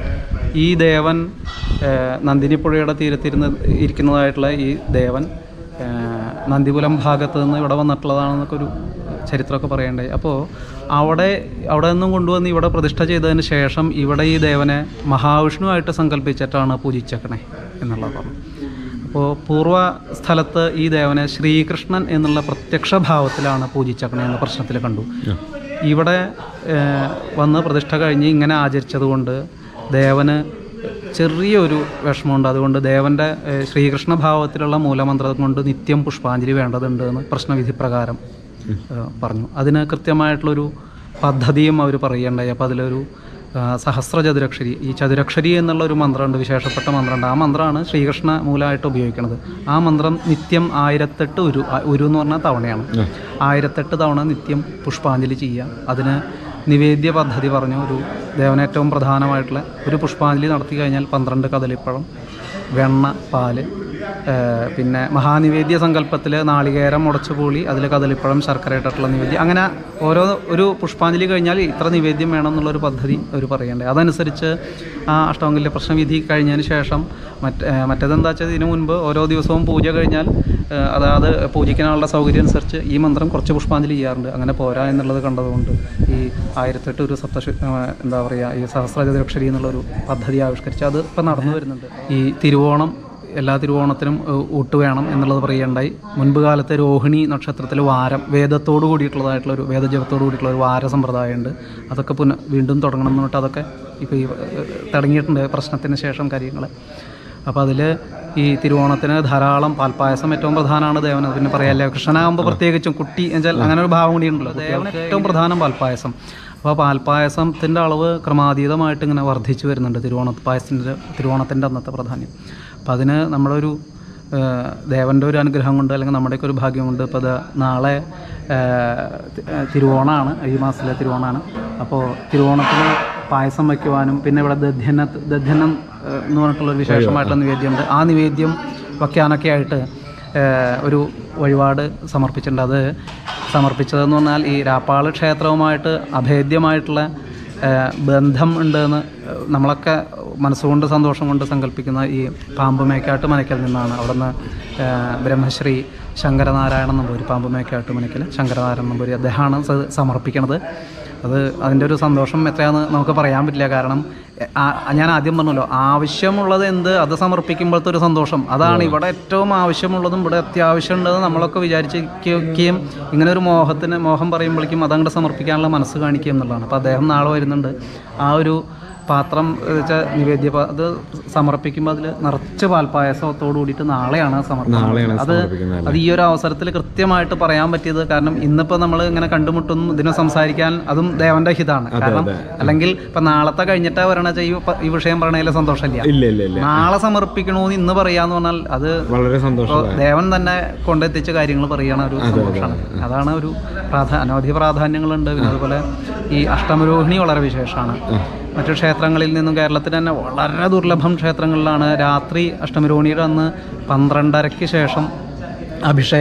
ഈ ദേവൻ ആ, നന്ദിനിപ്പുഴയുടെ തീരത്തിരുന്ന് ഇരിക്കുന്നതായിട്ടുള്ള ഈ ദേവൻ ആ, നന്ദിപുരം ഭാഗത്ത് നിന്ന് ഇവിടെ വന്നിട്ടുള്ളതാണെന്നൊക്കെ ഒരു ചരിത്രമൊക്കെ പറയണ്ടായി അപ്പോൾ അവിടെ അവിടെ നിന്നും കൊണ്ടുവന്ന് ഇവിടെ പ്രതിഷ്ഠ ചെയ്തതിന് ശേഷം ഇവിടെ ഈ ദേവനെ മഹാവിഷ്ണുവായിട്ട് സങ്കല്പിച്ചിട്ടാണ് പൂജിച്ചേക്കണേ എന്നുള്ളത് പറഞ്ഞു അപ്പോൾ പൂർവ്വ സ്ഥലത്ത് ഈ ദേവനെ ശ്രീകൃഷ്ണൻ എന്നുള്ള പ്രത്യക്ഷ ഭാവത്തിലാണ് പൂജിച്ചേക്കണേ എന്ന പ്രശ്നത്തിൽ കണ്ടു ഇവിടെ ഏഹ്, വന്ന് പ്രതിഷ്ഠ കഴിഞ്ഞ് ഇങ്ങനെ ആചരിച്ചതുകൊണ്ട് ദേവന് ചെറിയൊരു വിഷമമുണ്ട് അതുകൊണ്ട് ദേവൻ്റെ ഏഹ്, ശ്രീകൃഷ്ണ ഭാവത്തിലുള്ള മൂലമന്ത്രം കൊണ്ട് നിത്യം പുഷ്പാഞ്ജലി വേണ്ടതുണ്ട് എന്ന് പ്രശ്നവിധി പ്രകാരം ഏഹ്, പറഞ്ഞു അതിന് കൃത്യമായിട്ടുള്ളൊരു പദ്ധതിയും അവർ പറയുകയുണ്ടായി അപ്പോൾ അതിലൊരു ആ, സഹസ്ര ചതുരക്ഷരി ഈ ചതുരക്ഷരി എന്നുള്ള ഒരു മന്ത്രമുണ്ട് വിശേഷപ്പെട്ട മന്ത്രമുണ്ട് ആ മന്ത്രമാണ് ശ്രീകൃഷ്ണ മൂലമായിട്ട് ഉപയോഗിക്കുന്നത് ആ മന്ത്രം നിത്യം ആയിരത്തെട്ട് ഉരു ആ, ഉരു എന്ന് പറഞ്ഞാൽ തവണയാണ് ആയിരത്തെട്ട് തവണ നിത്യം പുഷ്പാഞ്ജലി ചെയ്യുക അതിന് നിവേദ്യ പദ്ധതി പറഞ്ഞു ഒരു ദേവനേറ്റവും പ്രധാനമായിട്ടുള്ള ഒരു പുഷ്പാഞ്ജലി നടത്തി കഴിഞ്ഞാൽ പന്ത്രണ്ട് കദളിപ്പഴം വെണ്ണ പാല് ഏ, പിന്നെ മഹാനിവേദ്യ സങ്കല്പത്തിൽ നാളികേരം ഉടച്ചുപൂളി അതിൽ കദളിപ്പഴം ശർക്കര ഇട്ടിട്ടുള്ള നിവേദ്യം അങ്ങനെ ഓരോ ഒരു പുഷ്പാഞ്ജലി കഴിഞ്ഞാൽ ഇത്ര നിവേദ്യം വേണം എന്നുള്ളൊരു പദ്ധതി അവർ പറയണ്ടേ അതനുസരിച്ച് ആ അഷ്ടമംഗല്യ പ്രശ്നവിധി കഴിഞ്ഞതിന് ശേഷം മറ്റ് ഏ, മറ്റേതെന്താ വെച്ചാൽ ഇതിനു മുൻപ് ഓരോ ദിവസവും പൂജ കഴിഞ്ഞാൽ ഏ, അതായത് പൂജിക്കാനുള്ള സൗകര്യം അനുസരിച്ച് ഈ മന്ത്രം കുറച്ച് പുഷ്പാഞ്ജലി ചെയ്യാറുണ്ട് അങ്ങനെ പോരാ എന്നുള്ളത് കണ്ടതുകൊണ്ട് ഈ ആയിരത്തെട്ട് ഒരു സപ്തശ ഏ, എന്താ പറയുക ഈ സഹസ്രജതക്ഷരി എന്നുള്ളൊരു പദ്ധതി ആവിഷ്കരിച്ച് അത് ഇപ്പം നടന്നു വരുന്നുണ്ട് ഈ തിരുവോണം എല്ലാ തിരുവോണത്തിനും ഏഹ്, ഊട്ട് വേണം എന്നുള്ളത് പറയുകയുണ്ടായി മുൻപ് കാലത്തെ രോഹിണി നക്ഷത്രത്തിൽ വാരം വേദത്തോട് കൂടിയിട്ടുള്ളതായിട്ടുള്ള ഒരു വേദജപത്തോട് കൂടിയിട്ടുള്ള ഒരു വാര സമ്പ്രദായമുണ്ട് അതൊക്കെ പുനഃ വീണ്ടും തുടങ്ങണം എന്ന് പറഞ്ഞിട്ട് അതൊക്കെ ഇപ്പോൾ ഈ ഏഹ്, തുടങ്ങിയിട്ടുണ്ട് പ്രശ്നത്തിന് ശേഷം കാര്യങ്ങൾ അപ്പോൾ അതിൽ ഈ തിരുവോണത്തിന് ധാരാളം പാൽപ്പായസം ഏറ്റവും പ്രധാനമാണ് ദേവന് പിന്നെ പറയാല്ലേ കൃഷ്ണനാകുമ്പോൾ പ്രത്യേകിച്ചും കുട്ടി എന്നുവെച്ചാൽ അങ്ങനെ ഒരു ഭാവം കൂടി ഉണ്ടല്ലോ ദേവന് ഏറ്റവും പ്രധാനം പാൽപ്പായസം അപ്പോൾ പാൽപ്പായസത്തിൻ്റെ അളവ് ക്രമാതീതമായിട്ട് ഇങ്ങനെ വർദ്ധിച്ചു വരുന്നുണ്ട് തിരുവോണ പായസത്തിൻ്റെ തിരുവോണത്തിൻ്റെ അന്നത്തെ പ്രാധാന്യം അപ്പോൾ അതിന് നമ്മളൊരു ഏഹ്, ദേവൻ്റെ ഒരു അനുഗ്രഹം കൊണ്ട് അല്ലെങ്കിൽ നമ്മുടെയൊക്കെ ഒരു ഭാഗ്യം കൊണ്ട് ഇപ്പോൾ അത് നാളെ ഏഹ്, തി- ഏഹ്, തിരുവോണമാണ് ഈ മാസത്തിലെ തിരുവോണമാണ് അപ്പോൾ തിരുവോണത്തിന് പായസം വയ്ക്കുവാനും പിന്നെ ഇവിടെ ദധ്യന ദധ്യനം ഏഹ്, എന്ന് പറഞ്ഞിട്ടുള്ള ഒരു വിശേഷമായിട്ടുള്ള നിവേദ്യമുണ്ട് ആ നിവേദ്യം വയ്ക്കാനൊക്കെ ആയിട്ട് ഏഹ്, ഒരു വഴിപാട് സമർപ്പിച്ചിട്ടുണ്ട് അത് സമർപ്പിച്ചതെന്ന് പറഞ്ഞാൽ ഈ രാപ്പാള് ക്ഷേത്രവുമായിട്ട് അഭേദ്യമായിട്ടുള്ള ഏഹ്, ബന്ധം ഉണ്ടെന്ന് ഏഹ്, നമ്മളൊക്കെ മനസ്സുകൊണ്ട് സന്തോഷം കൊണ്ട് സങ്കല്പിക്കുന്ന ഈ പാമ്പുമേക്കാട്ട് മനയ്ക്കൽ നിന്നാണ് അവിടുന്ന് ഏഹ്, ബ്രഹ്മശ്രീ ശങ്കരനാരായണൻ നമ്പൂരി പാമ്പുമേക്കാട്ട് മനയ്ക്കൽ ശങ്കരനാരായണൻ നമ്പൂരി അദ്ദേഹമാണ് ഇത് സമർപ്പിക്കണത് അത് അതിൻ്റെ ഒരു സന്തോഷം എത്രയാണെന്ന് നമുക്ക് പറയാൻ പറ്റില്ല കാരണം എ, ആ- ഞാൻ ആദ്യം പറഞ്ഞല്ലോ ആവശ്യമുള്ളത് എന്ത് അത് സമർപ്പിക്കുമ്പോഴത്തെ ഒരു സന്തോഷം അതാണ് ഇവിടെ ഏറ്റവും ആവശ്യമുള്ളതും ഇവിടെ അത്യാവശ്യം ഉണ്ടെന്ന് നമ്മളൊക്കെ വിചാരിച്ചിരിക്കുകയും ഇങ്ങനെ ഒരു മോഹത്തിന് മോഹം പറയുമ്പോഴേക്കും അതങ്ങോട്ട് സമർപ്പിക്കാനുള്ള മനസ്സ് കാണിക്കുക എന്നുള്ളതാണ് അപ്പോൾ അദ്ദേഹം നാളെ വരുന്നുണ്ട് ആ ഒരു പാത്രം വെച്ചാൽ നിവേദ്യ പാ- അത് സമർപ്പിക്കുമ്പോൾ അതിൽ നിറച്ച് പാൽപ്പായസത്തോട് കൂടിയിട്ട് നാളെയാണ് സമർപ്പണം നാളെയാണ് അത് സമർപ്പിക്കുന്നത് അത് ഈ ഒരു അവസരത്തിൽ കൃത്യമായിട്ട് പറയാൻ പറ്റിയത് കാരണം ഇന്നിപ്പോൾ നമ്മൾ ഇങ്ങനെ കണ്ടുമുട്ടുന്നു ഇതിനെ സംസാരിക്കാൻ അതും ദേവന്റെ ഹിതാണ് കാരണം അല്ലെങ്കിൽ ഇപ്പൊ നാളത്തെ കഴിഞ്ഞിട്ടാ വരണ ഈ പ- ഈ വിഷയം പറയണതിൽ സന്തോഷമില്ല ഇല്ല ഇല്ല ഇല്ല നാളെ സമർപ്പിക്കണമെന്ന് ഇന്ന് പറയാന്ന് പറഞ്ഞാൽ അത് വളരെ സന്തോഷം ഇപ്പൊ ദേവൻ തന്നെ കൊണ്ടെത്തിച്ച കാര്യങ്ങൾ പറയണ ഒരു സന്തോഷമാണ് അതാണ് ഒരു പ്രാധാ അനവധി പ്രാധാന്യങ്ങളുണ്ട് പിന്നെ അതുപോലെ ഈ അഷ്ടമരോഹിണി വളരെ വിശേഷമാണ് മറ്റു ക്ഷേത്രങ്ങളിൽ നിന്നും കേരളത്തിൽ തന്നെ വളരെ ദുർലഭം ക്ഷേത്രങ്ങളിലാണ് രാത്രി അഷ്ടമരോഹിണിയുടെ അന്ന് പന്ത്രണ്ടരയ്ക്ക് ശേഷം അഭിഷേകം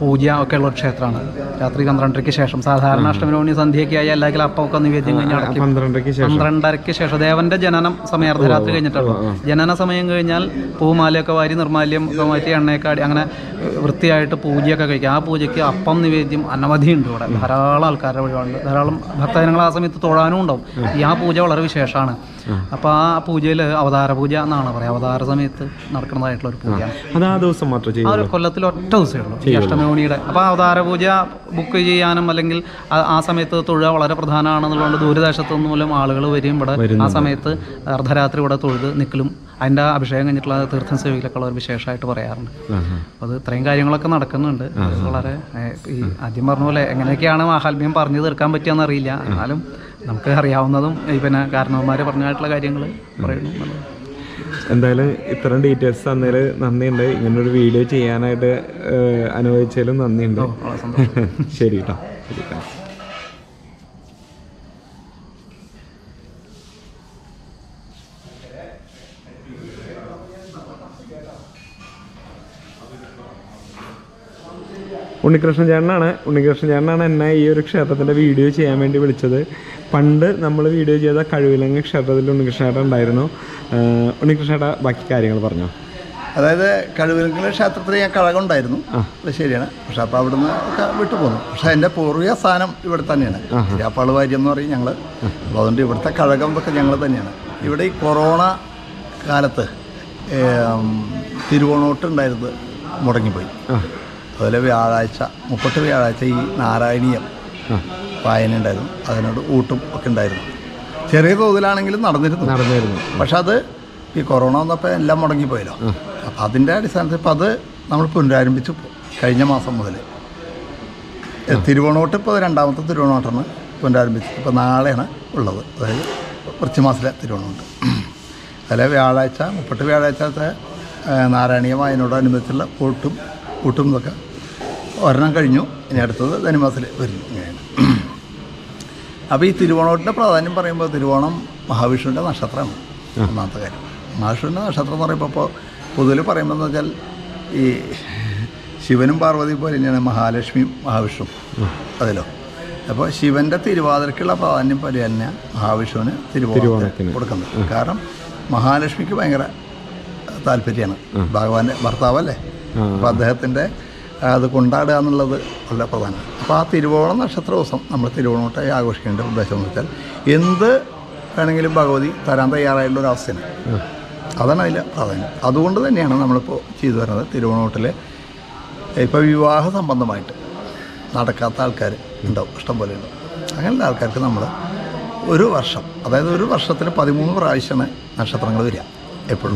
പൂജ ഒക്കെ ഉള്ള ഒരു ക്ഷേത്രമാണ് രാത്രി പന്ത്രണ്ടരയ്ക്ക് ശേഷം സാധാരണ അഷ്ടമിനോണി സന്ധ്യയൊക്കെ ആയി അല്ലെങ്കിൽ അപ്പമൊക്കെ നിവേദ്യം കഴിഞ്ഞ് അടയ്ക്കും പന്ത്രണ്ടരയ്ക്ക് ശേഷം പന്ത്രണ്ടരയ്ക്ക് ശേഷം ദേവന്റെ ജനനം സമയം അർദ്ധരാത്രി കഴിഞ്ഞിട്ടുള്ളൂ ജനന സമയം കഴിഞ്ഞാൽ പൂമാലയൊക്കെ വാരി നിർമാല്യം ഒക്കെ മാറ്റി എണ്ണയൊക്കെ ആടി അങ്ങനെ ഏഹ്, വൃത്തിയായിട്ട് പൂജയൊക്കെ കഴിക്കും ആ പൂജയ്ക്ക് അപ്പം നിവേദ്യം അനവധി ഉണ്ട് ഇവിടെ ധാരാളം ആൾക്കാരുടെ വഴിപാടുണ്ട് ധാരാളം ഭക്തജനങ്ങൾ ആ സമയത്ത് തൊഴാനും ഉണ്ടാവും ഈ ആ പൂജ വളരെ വിശേഷമാണ് അപ്പോൾ ആ പൂജയിൽ അവതാര പൂജ എന്നാണ് പറയുക അവതാര സമയത്ത് നടക്കുന്നതായിട്ടുള്ള ഒരു പൂജയാണ് അത് ആ ദിവസം മാത്രമേ ആ ചെയ്യൂ ഒരു കൊല്ലത്തിൽ ഒറ്റ ദിവസമേ ഉള്ളൂ ഈ അഷ്ടമിമണിയുടെ അപ്പോൾ അവതാര പൂജ ബുക്ക് ചെയ്യാനും അല്ലെങ്കിൽ ആ- ആ സമയത്ത് തൊഴുക വളരെ പ്രധാനമാണെന്നുള്ളതുകൊണ്ട് ദൂരദേശത്തു നിന്ന് മൂലം ആളുകൾ വരും ഇവിടെ ആ സമയത്ത് അർദ്ധരാത്രി ഇവിടെ തൊഴുത് നിൽക്കലും അതിൻ്റെ അഭിഷേകം കഴിഞ്ഞിട്ടുള്ള തീർത്ഥം സേവികളൊക്കെ ഉള്ള ഒരു വിശേഷമായിട്ട് പറയാറുണ്ട് അപ്പോൾ അത് ഇത്രയും കാര്യങ്ങളൊക്കെ നടക്കുന്നുണ്ട് അത് വളരെ ഏഹ്, ഈ ആദ്യം പറഞ്ഞ പോലെ എങ്ങനെയൊക്കെയാണ് മാഹാത്മ്യം പറഞ്ഞു തീർക്കാൻ പറ്റുകയെന്ന് അറിയില്ല എന്നാലും നമുക്ക് അറിയാവുന്നതും ഈ പിന്നെ കാരണവന്മാർ പറഞ്ഞായിട്ടുള്ള കാര്യങ്ങൾ പറയുന്നു എന്നുള്ളത് എന്തായാലും ഇത്രയും ഡീറ്റെയിൽസ് തന്നതിൽ നന്ദിയുണ്ട് ഇങ്ങനൊരു വീഡിയോ ചെയ്യാനായിട്ട് ഏഹ്, അനുവദിച്ചതിലും നന്ദിയുണ്ട് ശരി കേട്ടോ ശരി താങ്ക്സ് ഉണ്ണികൃഷ്ണൻ ചേട്ടനാണ് ഉണ്ണികൃഷ്ണൻ ചേട്ടനാണ് എന്നെ ഈ ഒരു ക്ഷേത്രത്തിൻ്റെ വീഡിയോ ചെയ്യാൻ വേണ്ടി വിളിച്ചത് പണ്ട് നമ്മൾ വീഡിയോ ചെയ്ത കഴിവിലങ്ങ് ക്ഷേത്രത്തിൽ ഉണ്ണികൃഷ്ണ ചേട്ടൻ ഉണ്ടായിരുന്നു ഏഹ്, ഉണ്ണികൃഷ്ണ ചേട്ടാ ബാക്കി കാര്യങ്ങൾ പറഞ്ഞോ അതായത് കഴിവിലങ്കല ക്ഷേത്രത്തിൽ ഞാൻ കഴകമുണ്ടായിരുന്നു അത് ശരിയാണ് പക്ഷെ അപ്പോൾ അവിടുന്ന് ഒക്കെ വിട്ടു പോന്നു പക്ഷെ എൻ്റെ പൂർവിക സ്ഥാനം ഇവിടെ തന്നെയാണ് ചിരാപ്പാള് വാര്യം എന്ന് പറയും ഞങ്ങൾ അപ്പോൾ അതുകൊണ്ട് ഇവിടുത്തെ കഴകം ഇതൊക്കെ ഞങ്ങൾ തന്നെയാണ് ഇവിടെ ഈ കൊറോണ കാലത്ത് ഏം, തിരുവോണോട്ടുണ്ടായിരുന്നത് മുടങ്ങിപ്പോയി അതുപോലെ വ്യാഴാഴ്ച മുപ്പട്ട് വ്യാഴാഴ്ച ഈ നാരായണീയം വായന ഉണ്ടായിരുന്നു അതിനോട് ഊട്ടും ഒക്കെ ഉണ്ടായിരുന്നു ചെറിയ തോതിലാണെങ്കിലും നടന്നിരുന്നു നടന്നിരുന്നു പക്ഷെ അത് ഈ കൊറോണ വന്നപ്പോൾ എല്ലാം മുടങ്ങിപ്പോയല്ലോ അപ്പം അതിൻ്റെ അടിസ്ഥാനത്തിൽ ഇപ്പം അത് നമ്മൾ പുനരാരംഭിച്ചു പോ- കഴിഞ്ഞ മാസം മുതൽ തിരുവോണോട്ട് ഇപ്പോൾ രണ്ടാമത്തെ തിരുവോണോട്ടാണ് പുനരാരംഭിച്ചത് ഇപ്പോൾ നാളെയാണ് ഉള്ളത് അതായത് കുറച്ച് മാസത്തിലെ തിരുവോണമുണ്ട് അതിലെ വ്യാഴാഴ്ച മുപ്പട്ട് വ്യാഴാഴ്ചത്തെ നാരായണീയ വായനോടനുബന്ധിച്ചുള്ള കൂട്ടും കൂട്ടും ഇതൊക്കെ ഒരെണ്ണം കഴിഞ്ഞു ഇനി അടുത്തത് ധനുമാസത്തിൽ വരുന്നു ഇങ്ങനെയാണ് അപ്പോൾ ഈ തിരുവോണത്തിൻ്റെ പ്രാധാന്യം പറയുമ്പോൾ തിരുവോണം മഹാവിഷ്ണുവിൻ്റെ നക്ഷത്രമാണ് ഒന്നാമത്തെ കാര്യം മഹാവിഷ്ണുവിൻ്റെ നക്ഷത്രം എന്ന് പറയുമ്പോൾ ഇപ്പോൾ പൊതുവിൽ പറയുമ്പോൾ എന്ന് വെച്ചാൽ ഈ ശിവനും പാർവതി പോലെ തന്നെയാണ് മഹാലക്ഷ്മിയും മഹാവിഷ്ണു അതിലോ അപ്പോൾ ശിവൻ്റെ തിരുവാതിരക്കുള്ള പ്രാധാന്യം പോലെ തന്നെ മഹാവിഷ്ണുവിന് തിരുവോണത്തിന് കൊടുക്കുന്നത് കാരണം മഹാലക്ഷ്മിക്ക് ഭയങ്കര താല്പര്യമാണ് ഭഗവാന്റെ ഭർത്താവല്ലേ അപ്പോൾ അദ്ദേഹത്തിൻ്റെ അത് കൊണ്ടാടുക എന്നുള്ളത് വളരെ പ്രധാനമാണ് അപ്പോൾ ആ തിരുവോണം നക്ഷത്ര ദിവസം നമ്മൾ തിരുവോണോട്ടായി ആഘോഷിക്കേണ്ട ഉദ്ദേശം എന്ന് വെച്ചാൽ എന്ത് വേണമെങ്കിലും ഭഗവതി തരാൻ തയ്യാറായുള്ള ഒരു അവസ്ഥയാണ് അതാണ് അതിലെ പ്രാധാന്യം അതുകൊണ്ട് തന്നെയാണ് നമ്മളിപ്പോൾ ചെയ്തു വരുന്നത് തിരുവോണോട്ടിൽ ഇപ്പോൾ വിവാഹ സംബന്ധമായിട്ട് നടക്കാത്ത ആൾക്കാർ ഉണ്ടാവും ഇഷ്ടംപോലെ ഉണ്ടാവും അങ്ങനെയുള്ള ആൾക്കാർക്ക് നമ്മൾ ഒരു വർഷം അതായത് ഒരു വർഷത്തിൽ പതിമൂന്ന് പ്രാവശ്യമാണ് നക്ഷത്രങ്ങൾ വരിക എപ്പോഴും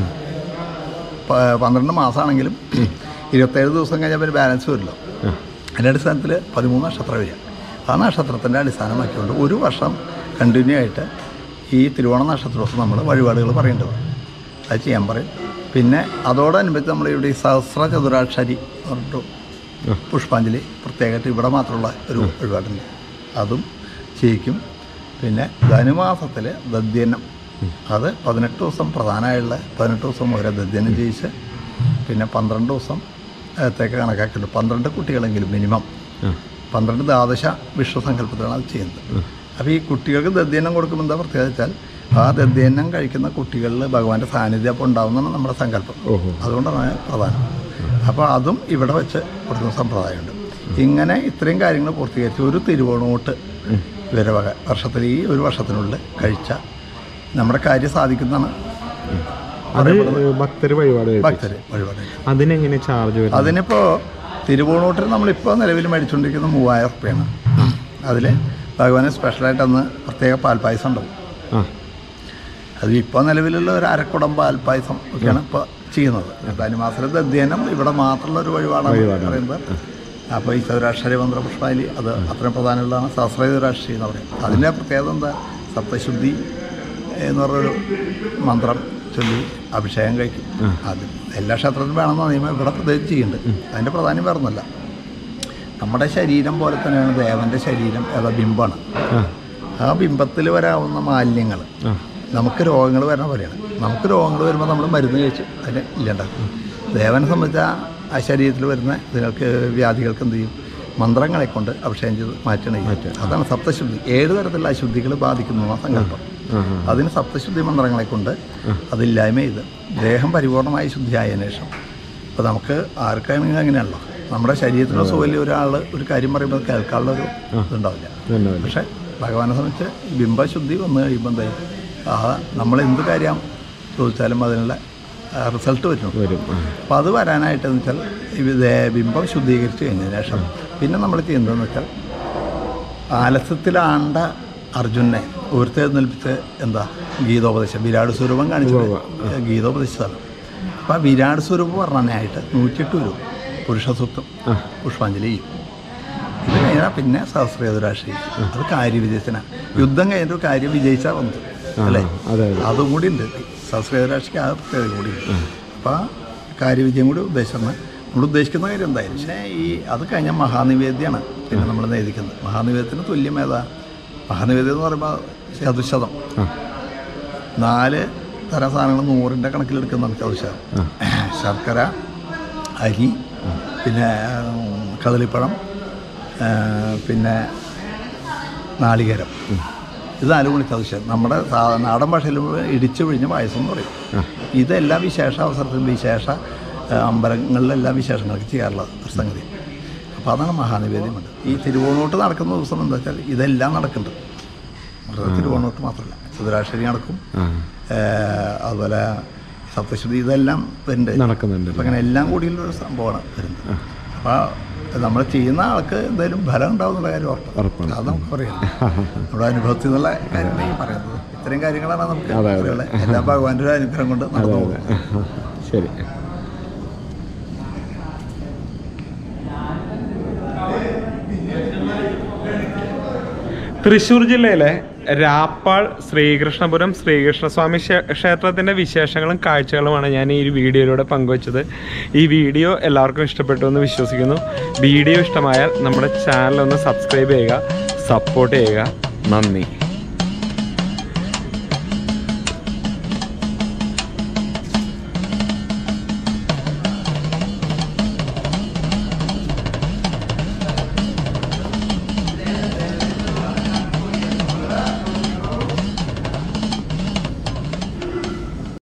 പ- പന്ത്രണ്ട് മാസമാണെങ്കിലും ഇരുപത്തേഴ് ദിവസം കഴിഞ്ഞാൽ പിന്നെ ബാലൻസ് വരില്ലോ അതിൻ്റെ അടിസ്ഥാനത്തിൽ പതിമൂന്ന് നക്ഷത്രം വരിക ആ നക്ഷത്രത്തിൻ്റെ അടിസ്ഥാനമാക്കിക്കൊണ്ട് ഒരു വർഷം കണ്ടിന്യൂ ആയിട്ട് ഈ തിരുവോണ നക്ഷത്ര ദിവസം നമ്മൾ വഴിപാടുകൾ പറയേണ്ടത് അത് ചെയ്യാൻ പറയും പിന്നെ അതോടനുബന്ധിച്ച് നമ്മൾ ഇവിടെ ഈ സഹസ്ര ചതുരാക്ഷരി എന്ന് പറഞ്ഞിട്ട് പുഷ്പാഞ്ജലി പ്രത്യേകമായിട്ട് ഇവിടെ മാത്രമുള്ള ഒരു വഴിപാടുണ്ട് അതും ചെയ്യിക്കും പിന്നെ ധനുമാസത്തിൽ ദദ്യനം അത് പതിനെട്ട് ദിവസം പ്രധാനമായുള്ള പതിനെട്ട് ദിവസം ഓരോ ദദ്യനം ചെയ്യിച്ച് പിന്നെ പന്ത്രണ്ട് ദിവസം ത്തേക്ക് കണക്കാക്കിയിട്ടുണ്ട് പന്ത്രണ്ട് കുട്ടികളെങ്കിലും മിനിമം പന്ത്രണ്ട് ദ്വാദശ വിശ്വസങ്കല്പത്തിലാണ് അത് ചെയ്യുന്നത് അപ്പോൾ ഈ കുട്ടികൾക്ക് ദദ്യനം കൊടുക്കുമ്പോൾ എന്താ പ്രത്യേകത വെച്ചാൽ ആ ദദ്യനം കഴിക്കുന്ന കുട്ടികളിൽ ഭഗവാന്റെ സാന്നിധ്യം അപ്പോൾ ഉണ്ടാവുന്നതാണ് നമ്മുടെ സങ്കല്പം അതുകൊണ്ടാണ് പ്രധാനം അപ്പോൾ അതും ഇവിടെ വെച്ച് കൊടുക്കുന്ന സമ്പ്രദായമുണ്ട് ഇങ്ങനെ ഇത്രയും കാര്യങ്ങൾ പൂർത്തീകരിച്ച് ഒരു തിരുവോണോട്ട് ഇവരെ വക വർഷത്തിൽ ഈ ഒരു വർഷത്തിനുള്ളിൽ കഴിച്ച നമ്മുടെ കാര്യം സാധിക്കുന്നതാണ് അത് ഭക്തർ വഴിപാട് കഴിപ്പിക്കും. ഭക്തർ വഴിപാട് അതിനെങ്ങനെ ചാർജ് വരും അതിനിപ്പോൾ തിരുവോണോട്ടിൽ നമ്മളിപ്പോൾ നിലവിൽ മേടിച്ചുകൊണ്ടിരിക്കുന്നത് മൂവായിരം റുപ്യാണ് അതിൽ ഭഗവാന് സ്പെഷ്യലായിട്ട് അന്ന് പ്രത്യേക പാൽപ്പായസം ഉണ്ടാവും ആ അത് ഇപ്പോൾ നിലവിലുള്ള ഒരു അരക്കുടം പാൽപ്പായസം ഒക്കെയാണ് ഇപ്പോൾ ചെയ്യുന്നത് ധനുമാസത്തിലെ ദദ്യനം ഇവിടെ മാത്രമുള്ള ഒരു വഴിപാടാണ് പറയുന്നത് അപ്പോൾ ഈ ചതുരാക്ഷരി മന്ത്ര പുഷ്പാലി അത് അത്രയും പ്രധാനമുള്ളതാണ് ശാസ്ത്ര ചതുരാക്ഷരി എന്ന് പറയും അതിൻ്റെ പ്രത്യേകത എന്താ സപ്തശുദ്ധി എന്ന് പറഞ്ഞൊരു മന്ത്രം ചൊല്ലി അഭിഷേകം കഴിക്കും അത് എല്ലാ ക്ഷേത്രത്തിലും വേണമെന്ന് നിയമം ഇവിടെ പ്രത്യേകിച്ച് ചെയ്യുന്നുണ്ട് അതിൻ്റെ പ്രാധാന്യം വേറൊന്നുമല്ല നമ്മുടെ ശരീരം പോലെ തന്നെയാണ് ദേവൻ്റെ ശരീരം ഏതാ ബിംബമാണ് ആ ബിംബത്തിൽ വരാവുന്ന മാലിന്യങ്ങൾ നമുക്ക് രോഗങ്ങൾ വരുന്ന പോലെയാണ് നമുക്ക് രോഗങ്ങൾ വരുമ്പോൾ നമ്മൾ മരുന്ന് കഴിച്ച് അതിനെ ഇല്ലാണ്ടാക്കും ദേവനെ സംബന്ധിച്ച ആ ശരീരത്തിൽ വരുന്ന ഇതിങ്ങൾക്ക് വ്യാധികൾക്ക് എന്ത് ചെയ്യും മന്ത്രങ്ങളെ കൊണ്ട് അഭിഷേകം ചെയ്ത് മാറ്റണം ചെയ്യും. അതാണ് സപ്തശുദ്ധി ഏഴ് തരത്തിലുള്ള അശുദ്ധികൾ ബാധിക്കുന്ന സങ്കല്പം അതിന് സപ്തശുദ്ധി മന്ത്രങ്ങളെ കൊണ്ട് അതില്ലായ്മ ചെയ്ത് ദേഹം പരിപൂർണമായി ശുദ്ധിയായതിനു ശേഷം ഇപ്പോൾ നമുക്ക് ആർക്കാണെങ്കിലും അങ്ങനെയാണല്ലോ നമ്മുടെ ശരീരത്തിലുള്ള സുഖമില്ല ഒരാൾ ഒരു കാര്യം പറയുമ്പോൾ അത് കേൾക്കാനുള്ള ഒരു ഇതുണ്ടാവില്ല പക്ഷേ ഭഗവാനെ സംബന്ധിച്ച് ഈ ബിംബശുദ്ധി വന്നു കഴിയുമ്പോൾ എന്തായാലും ആ നമ്മൾ എന്ത് കാര്യം ചോദിച്ചാലും അതിനുള്ള റിസൾട്ട് വരും വരും ആ. അപ്പോൾ അത് വരാനായിട്ട് എന്ന് വെച്ചാൽ ഇത് ബിംബം ശുദ്ധീകരിച്ച് കഴിഞ്ഞതിന് ശേഷം പിന്നെ നമ്മൾ ചെയ്യുന്നതെന്ന് വെച്ചാൽ ആലസ്യത്തിലാണ്ട അർജുനെ ഉയർത്തെഴുന്നേൽപ്പിച്ച് എന്താ ഗീതോപദേശം വിരാട് സ്വരൂപം കാണിച്ചത് ഗീതോപദേശിച്ചതാണ് അപ്പോൾ ആ വിരാട് സ്വരൂപം വർണ്ണനയായിട്ട് നൂറ്റിയെട്ട് വരും പുരുഷ സൂക്തം പുഷ്പാഞ്ജലി ചെയ്യും ഇത് കഴിഞ്ഞാൽ പിന്നെ സഹസ്രേതുരാശി അത് കാര്യവിജയത്തിന യുദ്ധം കഴിഞ്ഞിട്ട് കാര്യം വിജയിച്ചാൽ വന്നത് അല്ലേ അതെ അതും കൂടി ഉണ്ട് സഹസ്രേതുരാശിക്ക് ആ പ്രത്യേകത കൂടി ഉണ്ട് അപ്പോൾ ആ കാര്യവിജയം കൂടി ഉദ്ദേശിച്ചാണ് നമ്മൾ ഉദ്ദേശിക്കുന്ന കാര്യം എന്തായാലും പക്ഷേ ഈ അത് കഴിഞ്ഞാൽ മഹാനിവേദ്യമാണ് പിന്നെ നമ്മൾ നേദിക്കുന്നത് മഹാനിവേദ്യത്തിന് തുല്യം ഏതാ മഹാനിവേദ്യം എന്ന് പറയുമ്പോൾ ചതുശതം നാല് തരം സാധനങ്ങൾ നൂറിൻ്റെ കണക്കിലെടുക്കുന്നതാണ് ചതുശതം ശർക്കര അരി പിന്നെ ഉം, കദളിപ്പഴം ആ, പിന്നെ നാളികേരം ഇത് നാലും കൂടി ചതുശതം നമ്മുടെ സാ- നാടൻ ഭാഷയിൽ ഇടിച്ചു പിഴിഞ്ഞ പായസം എന്ന് പറയും ഇതെല്ലാം വിശേഷ അവസരത്തിൽ വിശേഷ ആ, അമ്പലങ്ങളിലെല്ലാം വിശേഷങ്ങൾക്ക് ചെയ്യാറുള്ള ഒരു സംഗതി അപ്പോൾ അതാണ് മഹാനിവേദ്യമുണ്ട് ഈ തിരുവോണോട്ട് നടക്കുന്ന ദിവസം എന്താ വെച്ചാൽ ഇതെല്ലാം നടക്കുന്നുണ്ട് വെറുതെ തിരുവോണോട്ട് മാത്രമല്ല ചതുരാശ്ശേരി നടക്കും ഏ, അതുപോലെ സപ്തശുദ്ധി ഇതെല്ലാം വരുന്നുണ്ട് നടക്കുന്നുണ്ട് അപ്പം അങ്ങനെ എല്ലാം കൂടിയുള്ളൊരു സംഭവമാണ് വരുന്നത് അപ്പോൾ നമ്മൾ ചെയ്യുന്ന ആൾക്ക് എന്തായാലും ഫലം ഉണ്ടാവും എന്നുള്ള കാര്യം ഉറപ്പാണ് ഉറപ്പാണ്. അത് നമുക്ക് പറയാം നമ്മുടെ അനുഭവത്തിൽ നിന്നുള്ള കാര്യമാണ് ഈ പറയുന്നത് ഇത്രയും കാര്യങ്ങളാണ് നമുക്ക് അതെ, അതെ. പറയാനുള്ളത്. എല്ലാം ഭഗവാന്റെ ഒരു അനുഗ്രഹം കൊണ്ട് നടന്നു പോകും ശരി തൃശ്ശൂർ ജില്ലയിലെ രാപ്പാൾ ശ്രീകൃഷ്ണപുരം ശ്രീകൃഷ്ണസ്വാമി ക്ഷേ- ക്ഷേത്രത്തിൻ്റെ വിശേഷങ്ങളും കാഴ്ചകളുമാണ് ഞാൻ ഈ ഒരു വീഡിയോയിലൂടെ പങ്കുവച്ചത് ഈ വീഡിയോ എല്ലാവർക്കും ഇഷ്ടപ്പെട്ടു എന്ന് വിശ്വസിക്കുന്നു വീഡിയോ ഇഷ്ടമായാൽ നമ്മുടെ ചാനൽ ഒന്ന് സബ്സ്ക്രൈബ് ചെയ്യുക സപ്പോർട്ട് ചെയ്യുക നന്ദി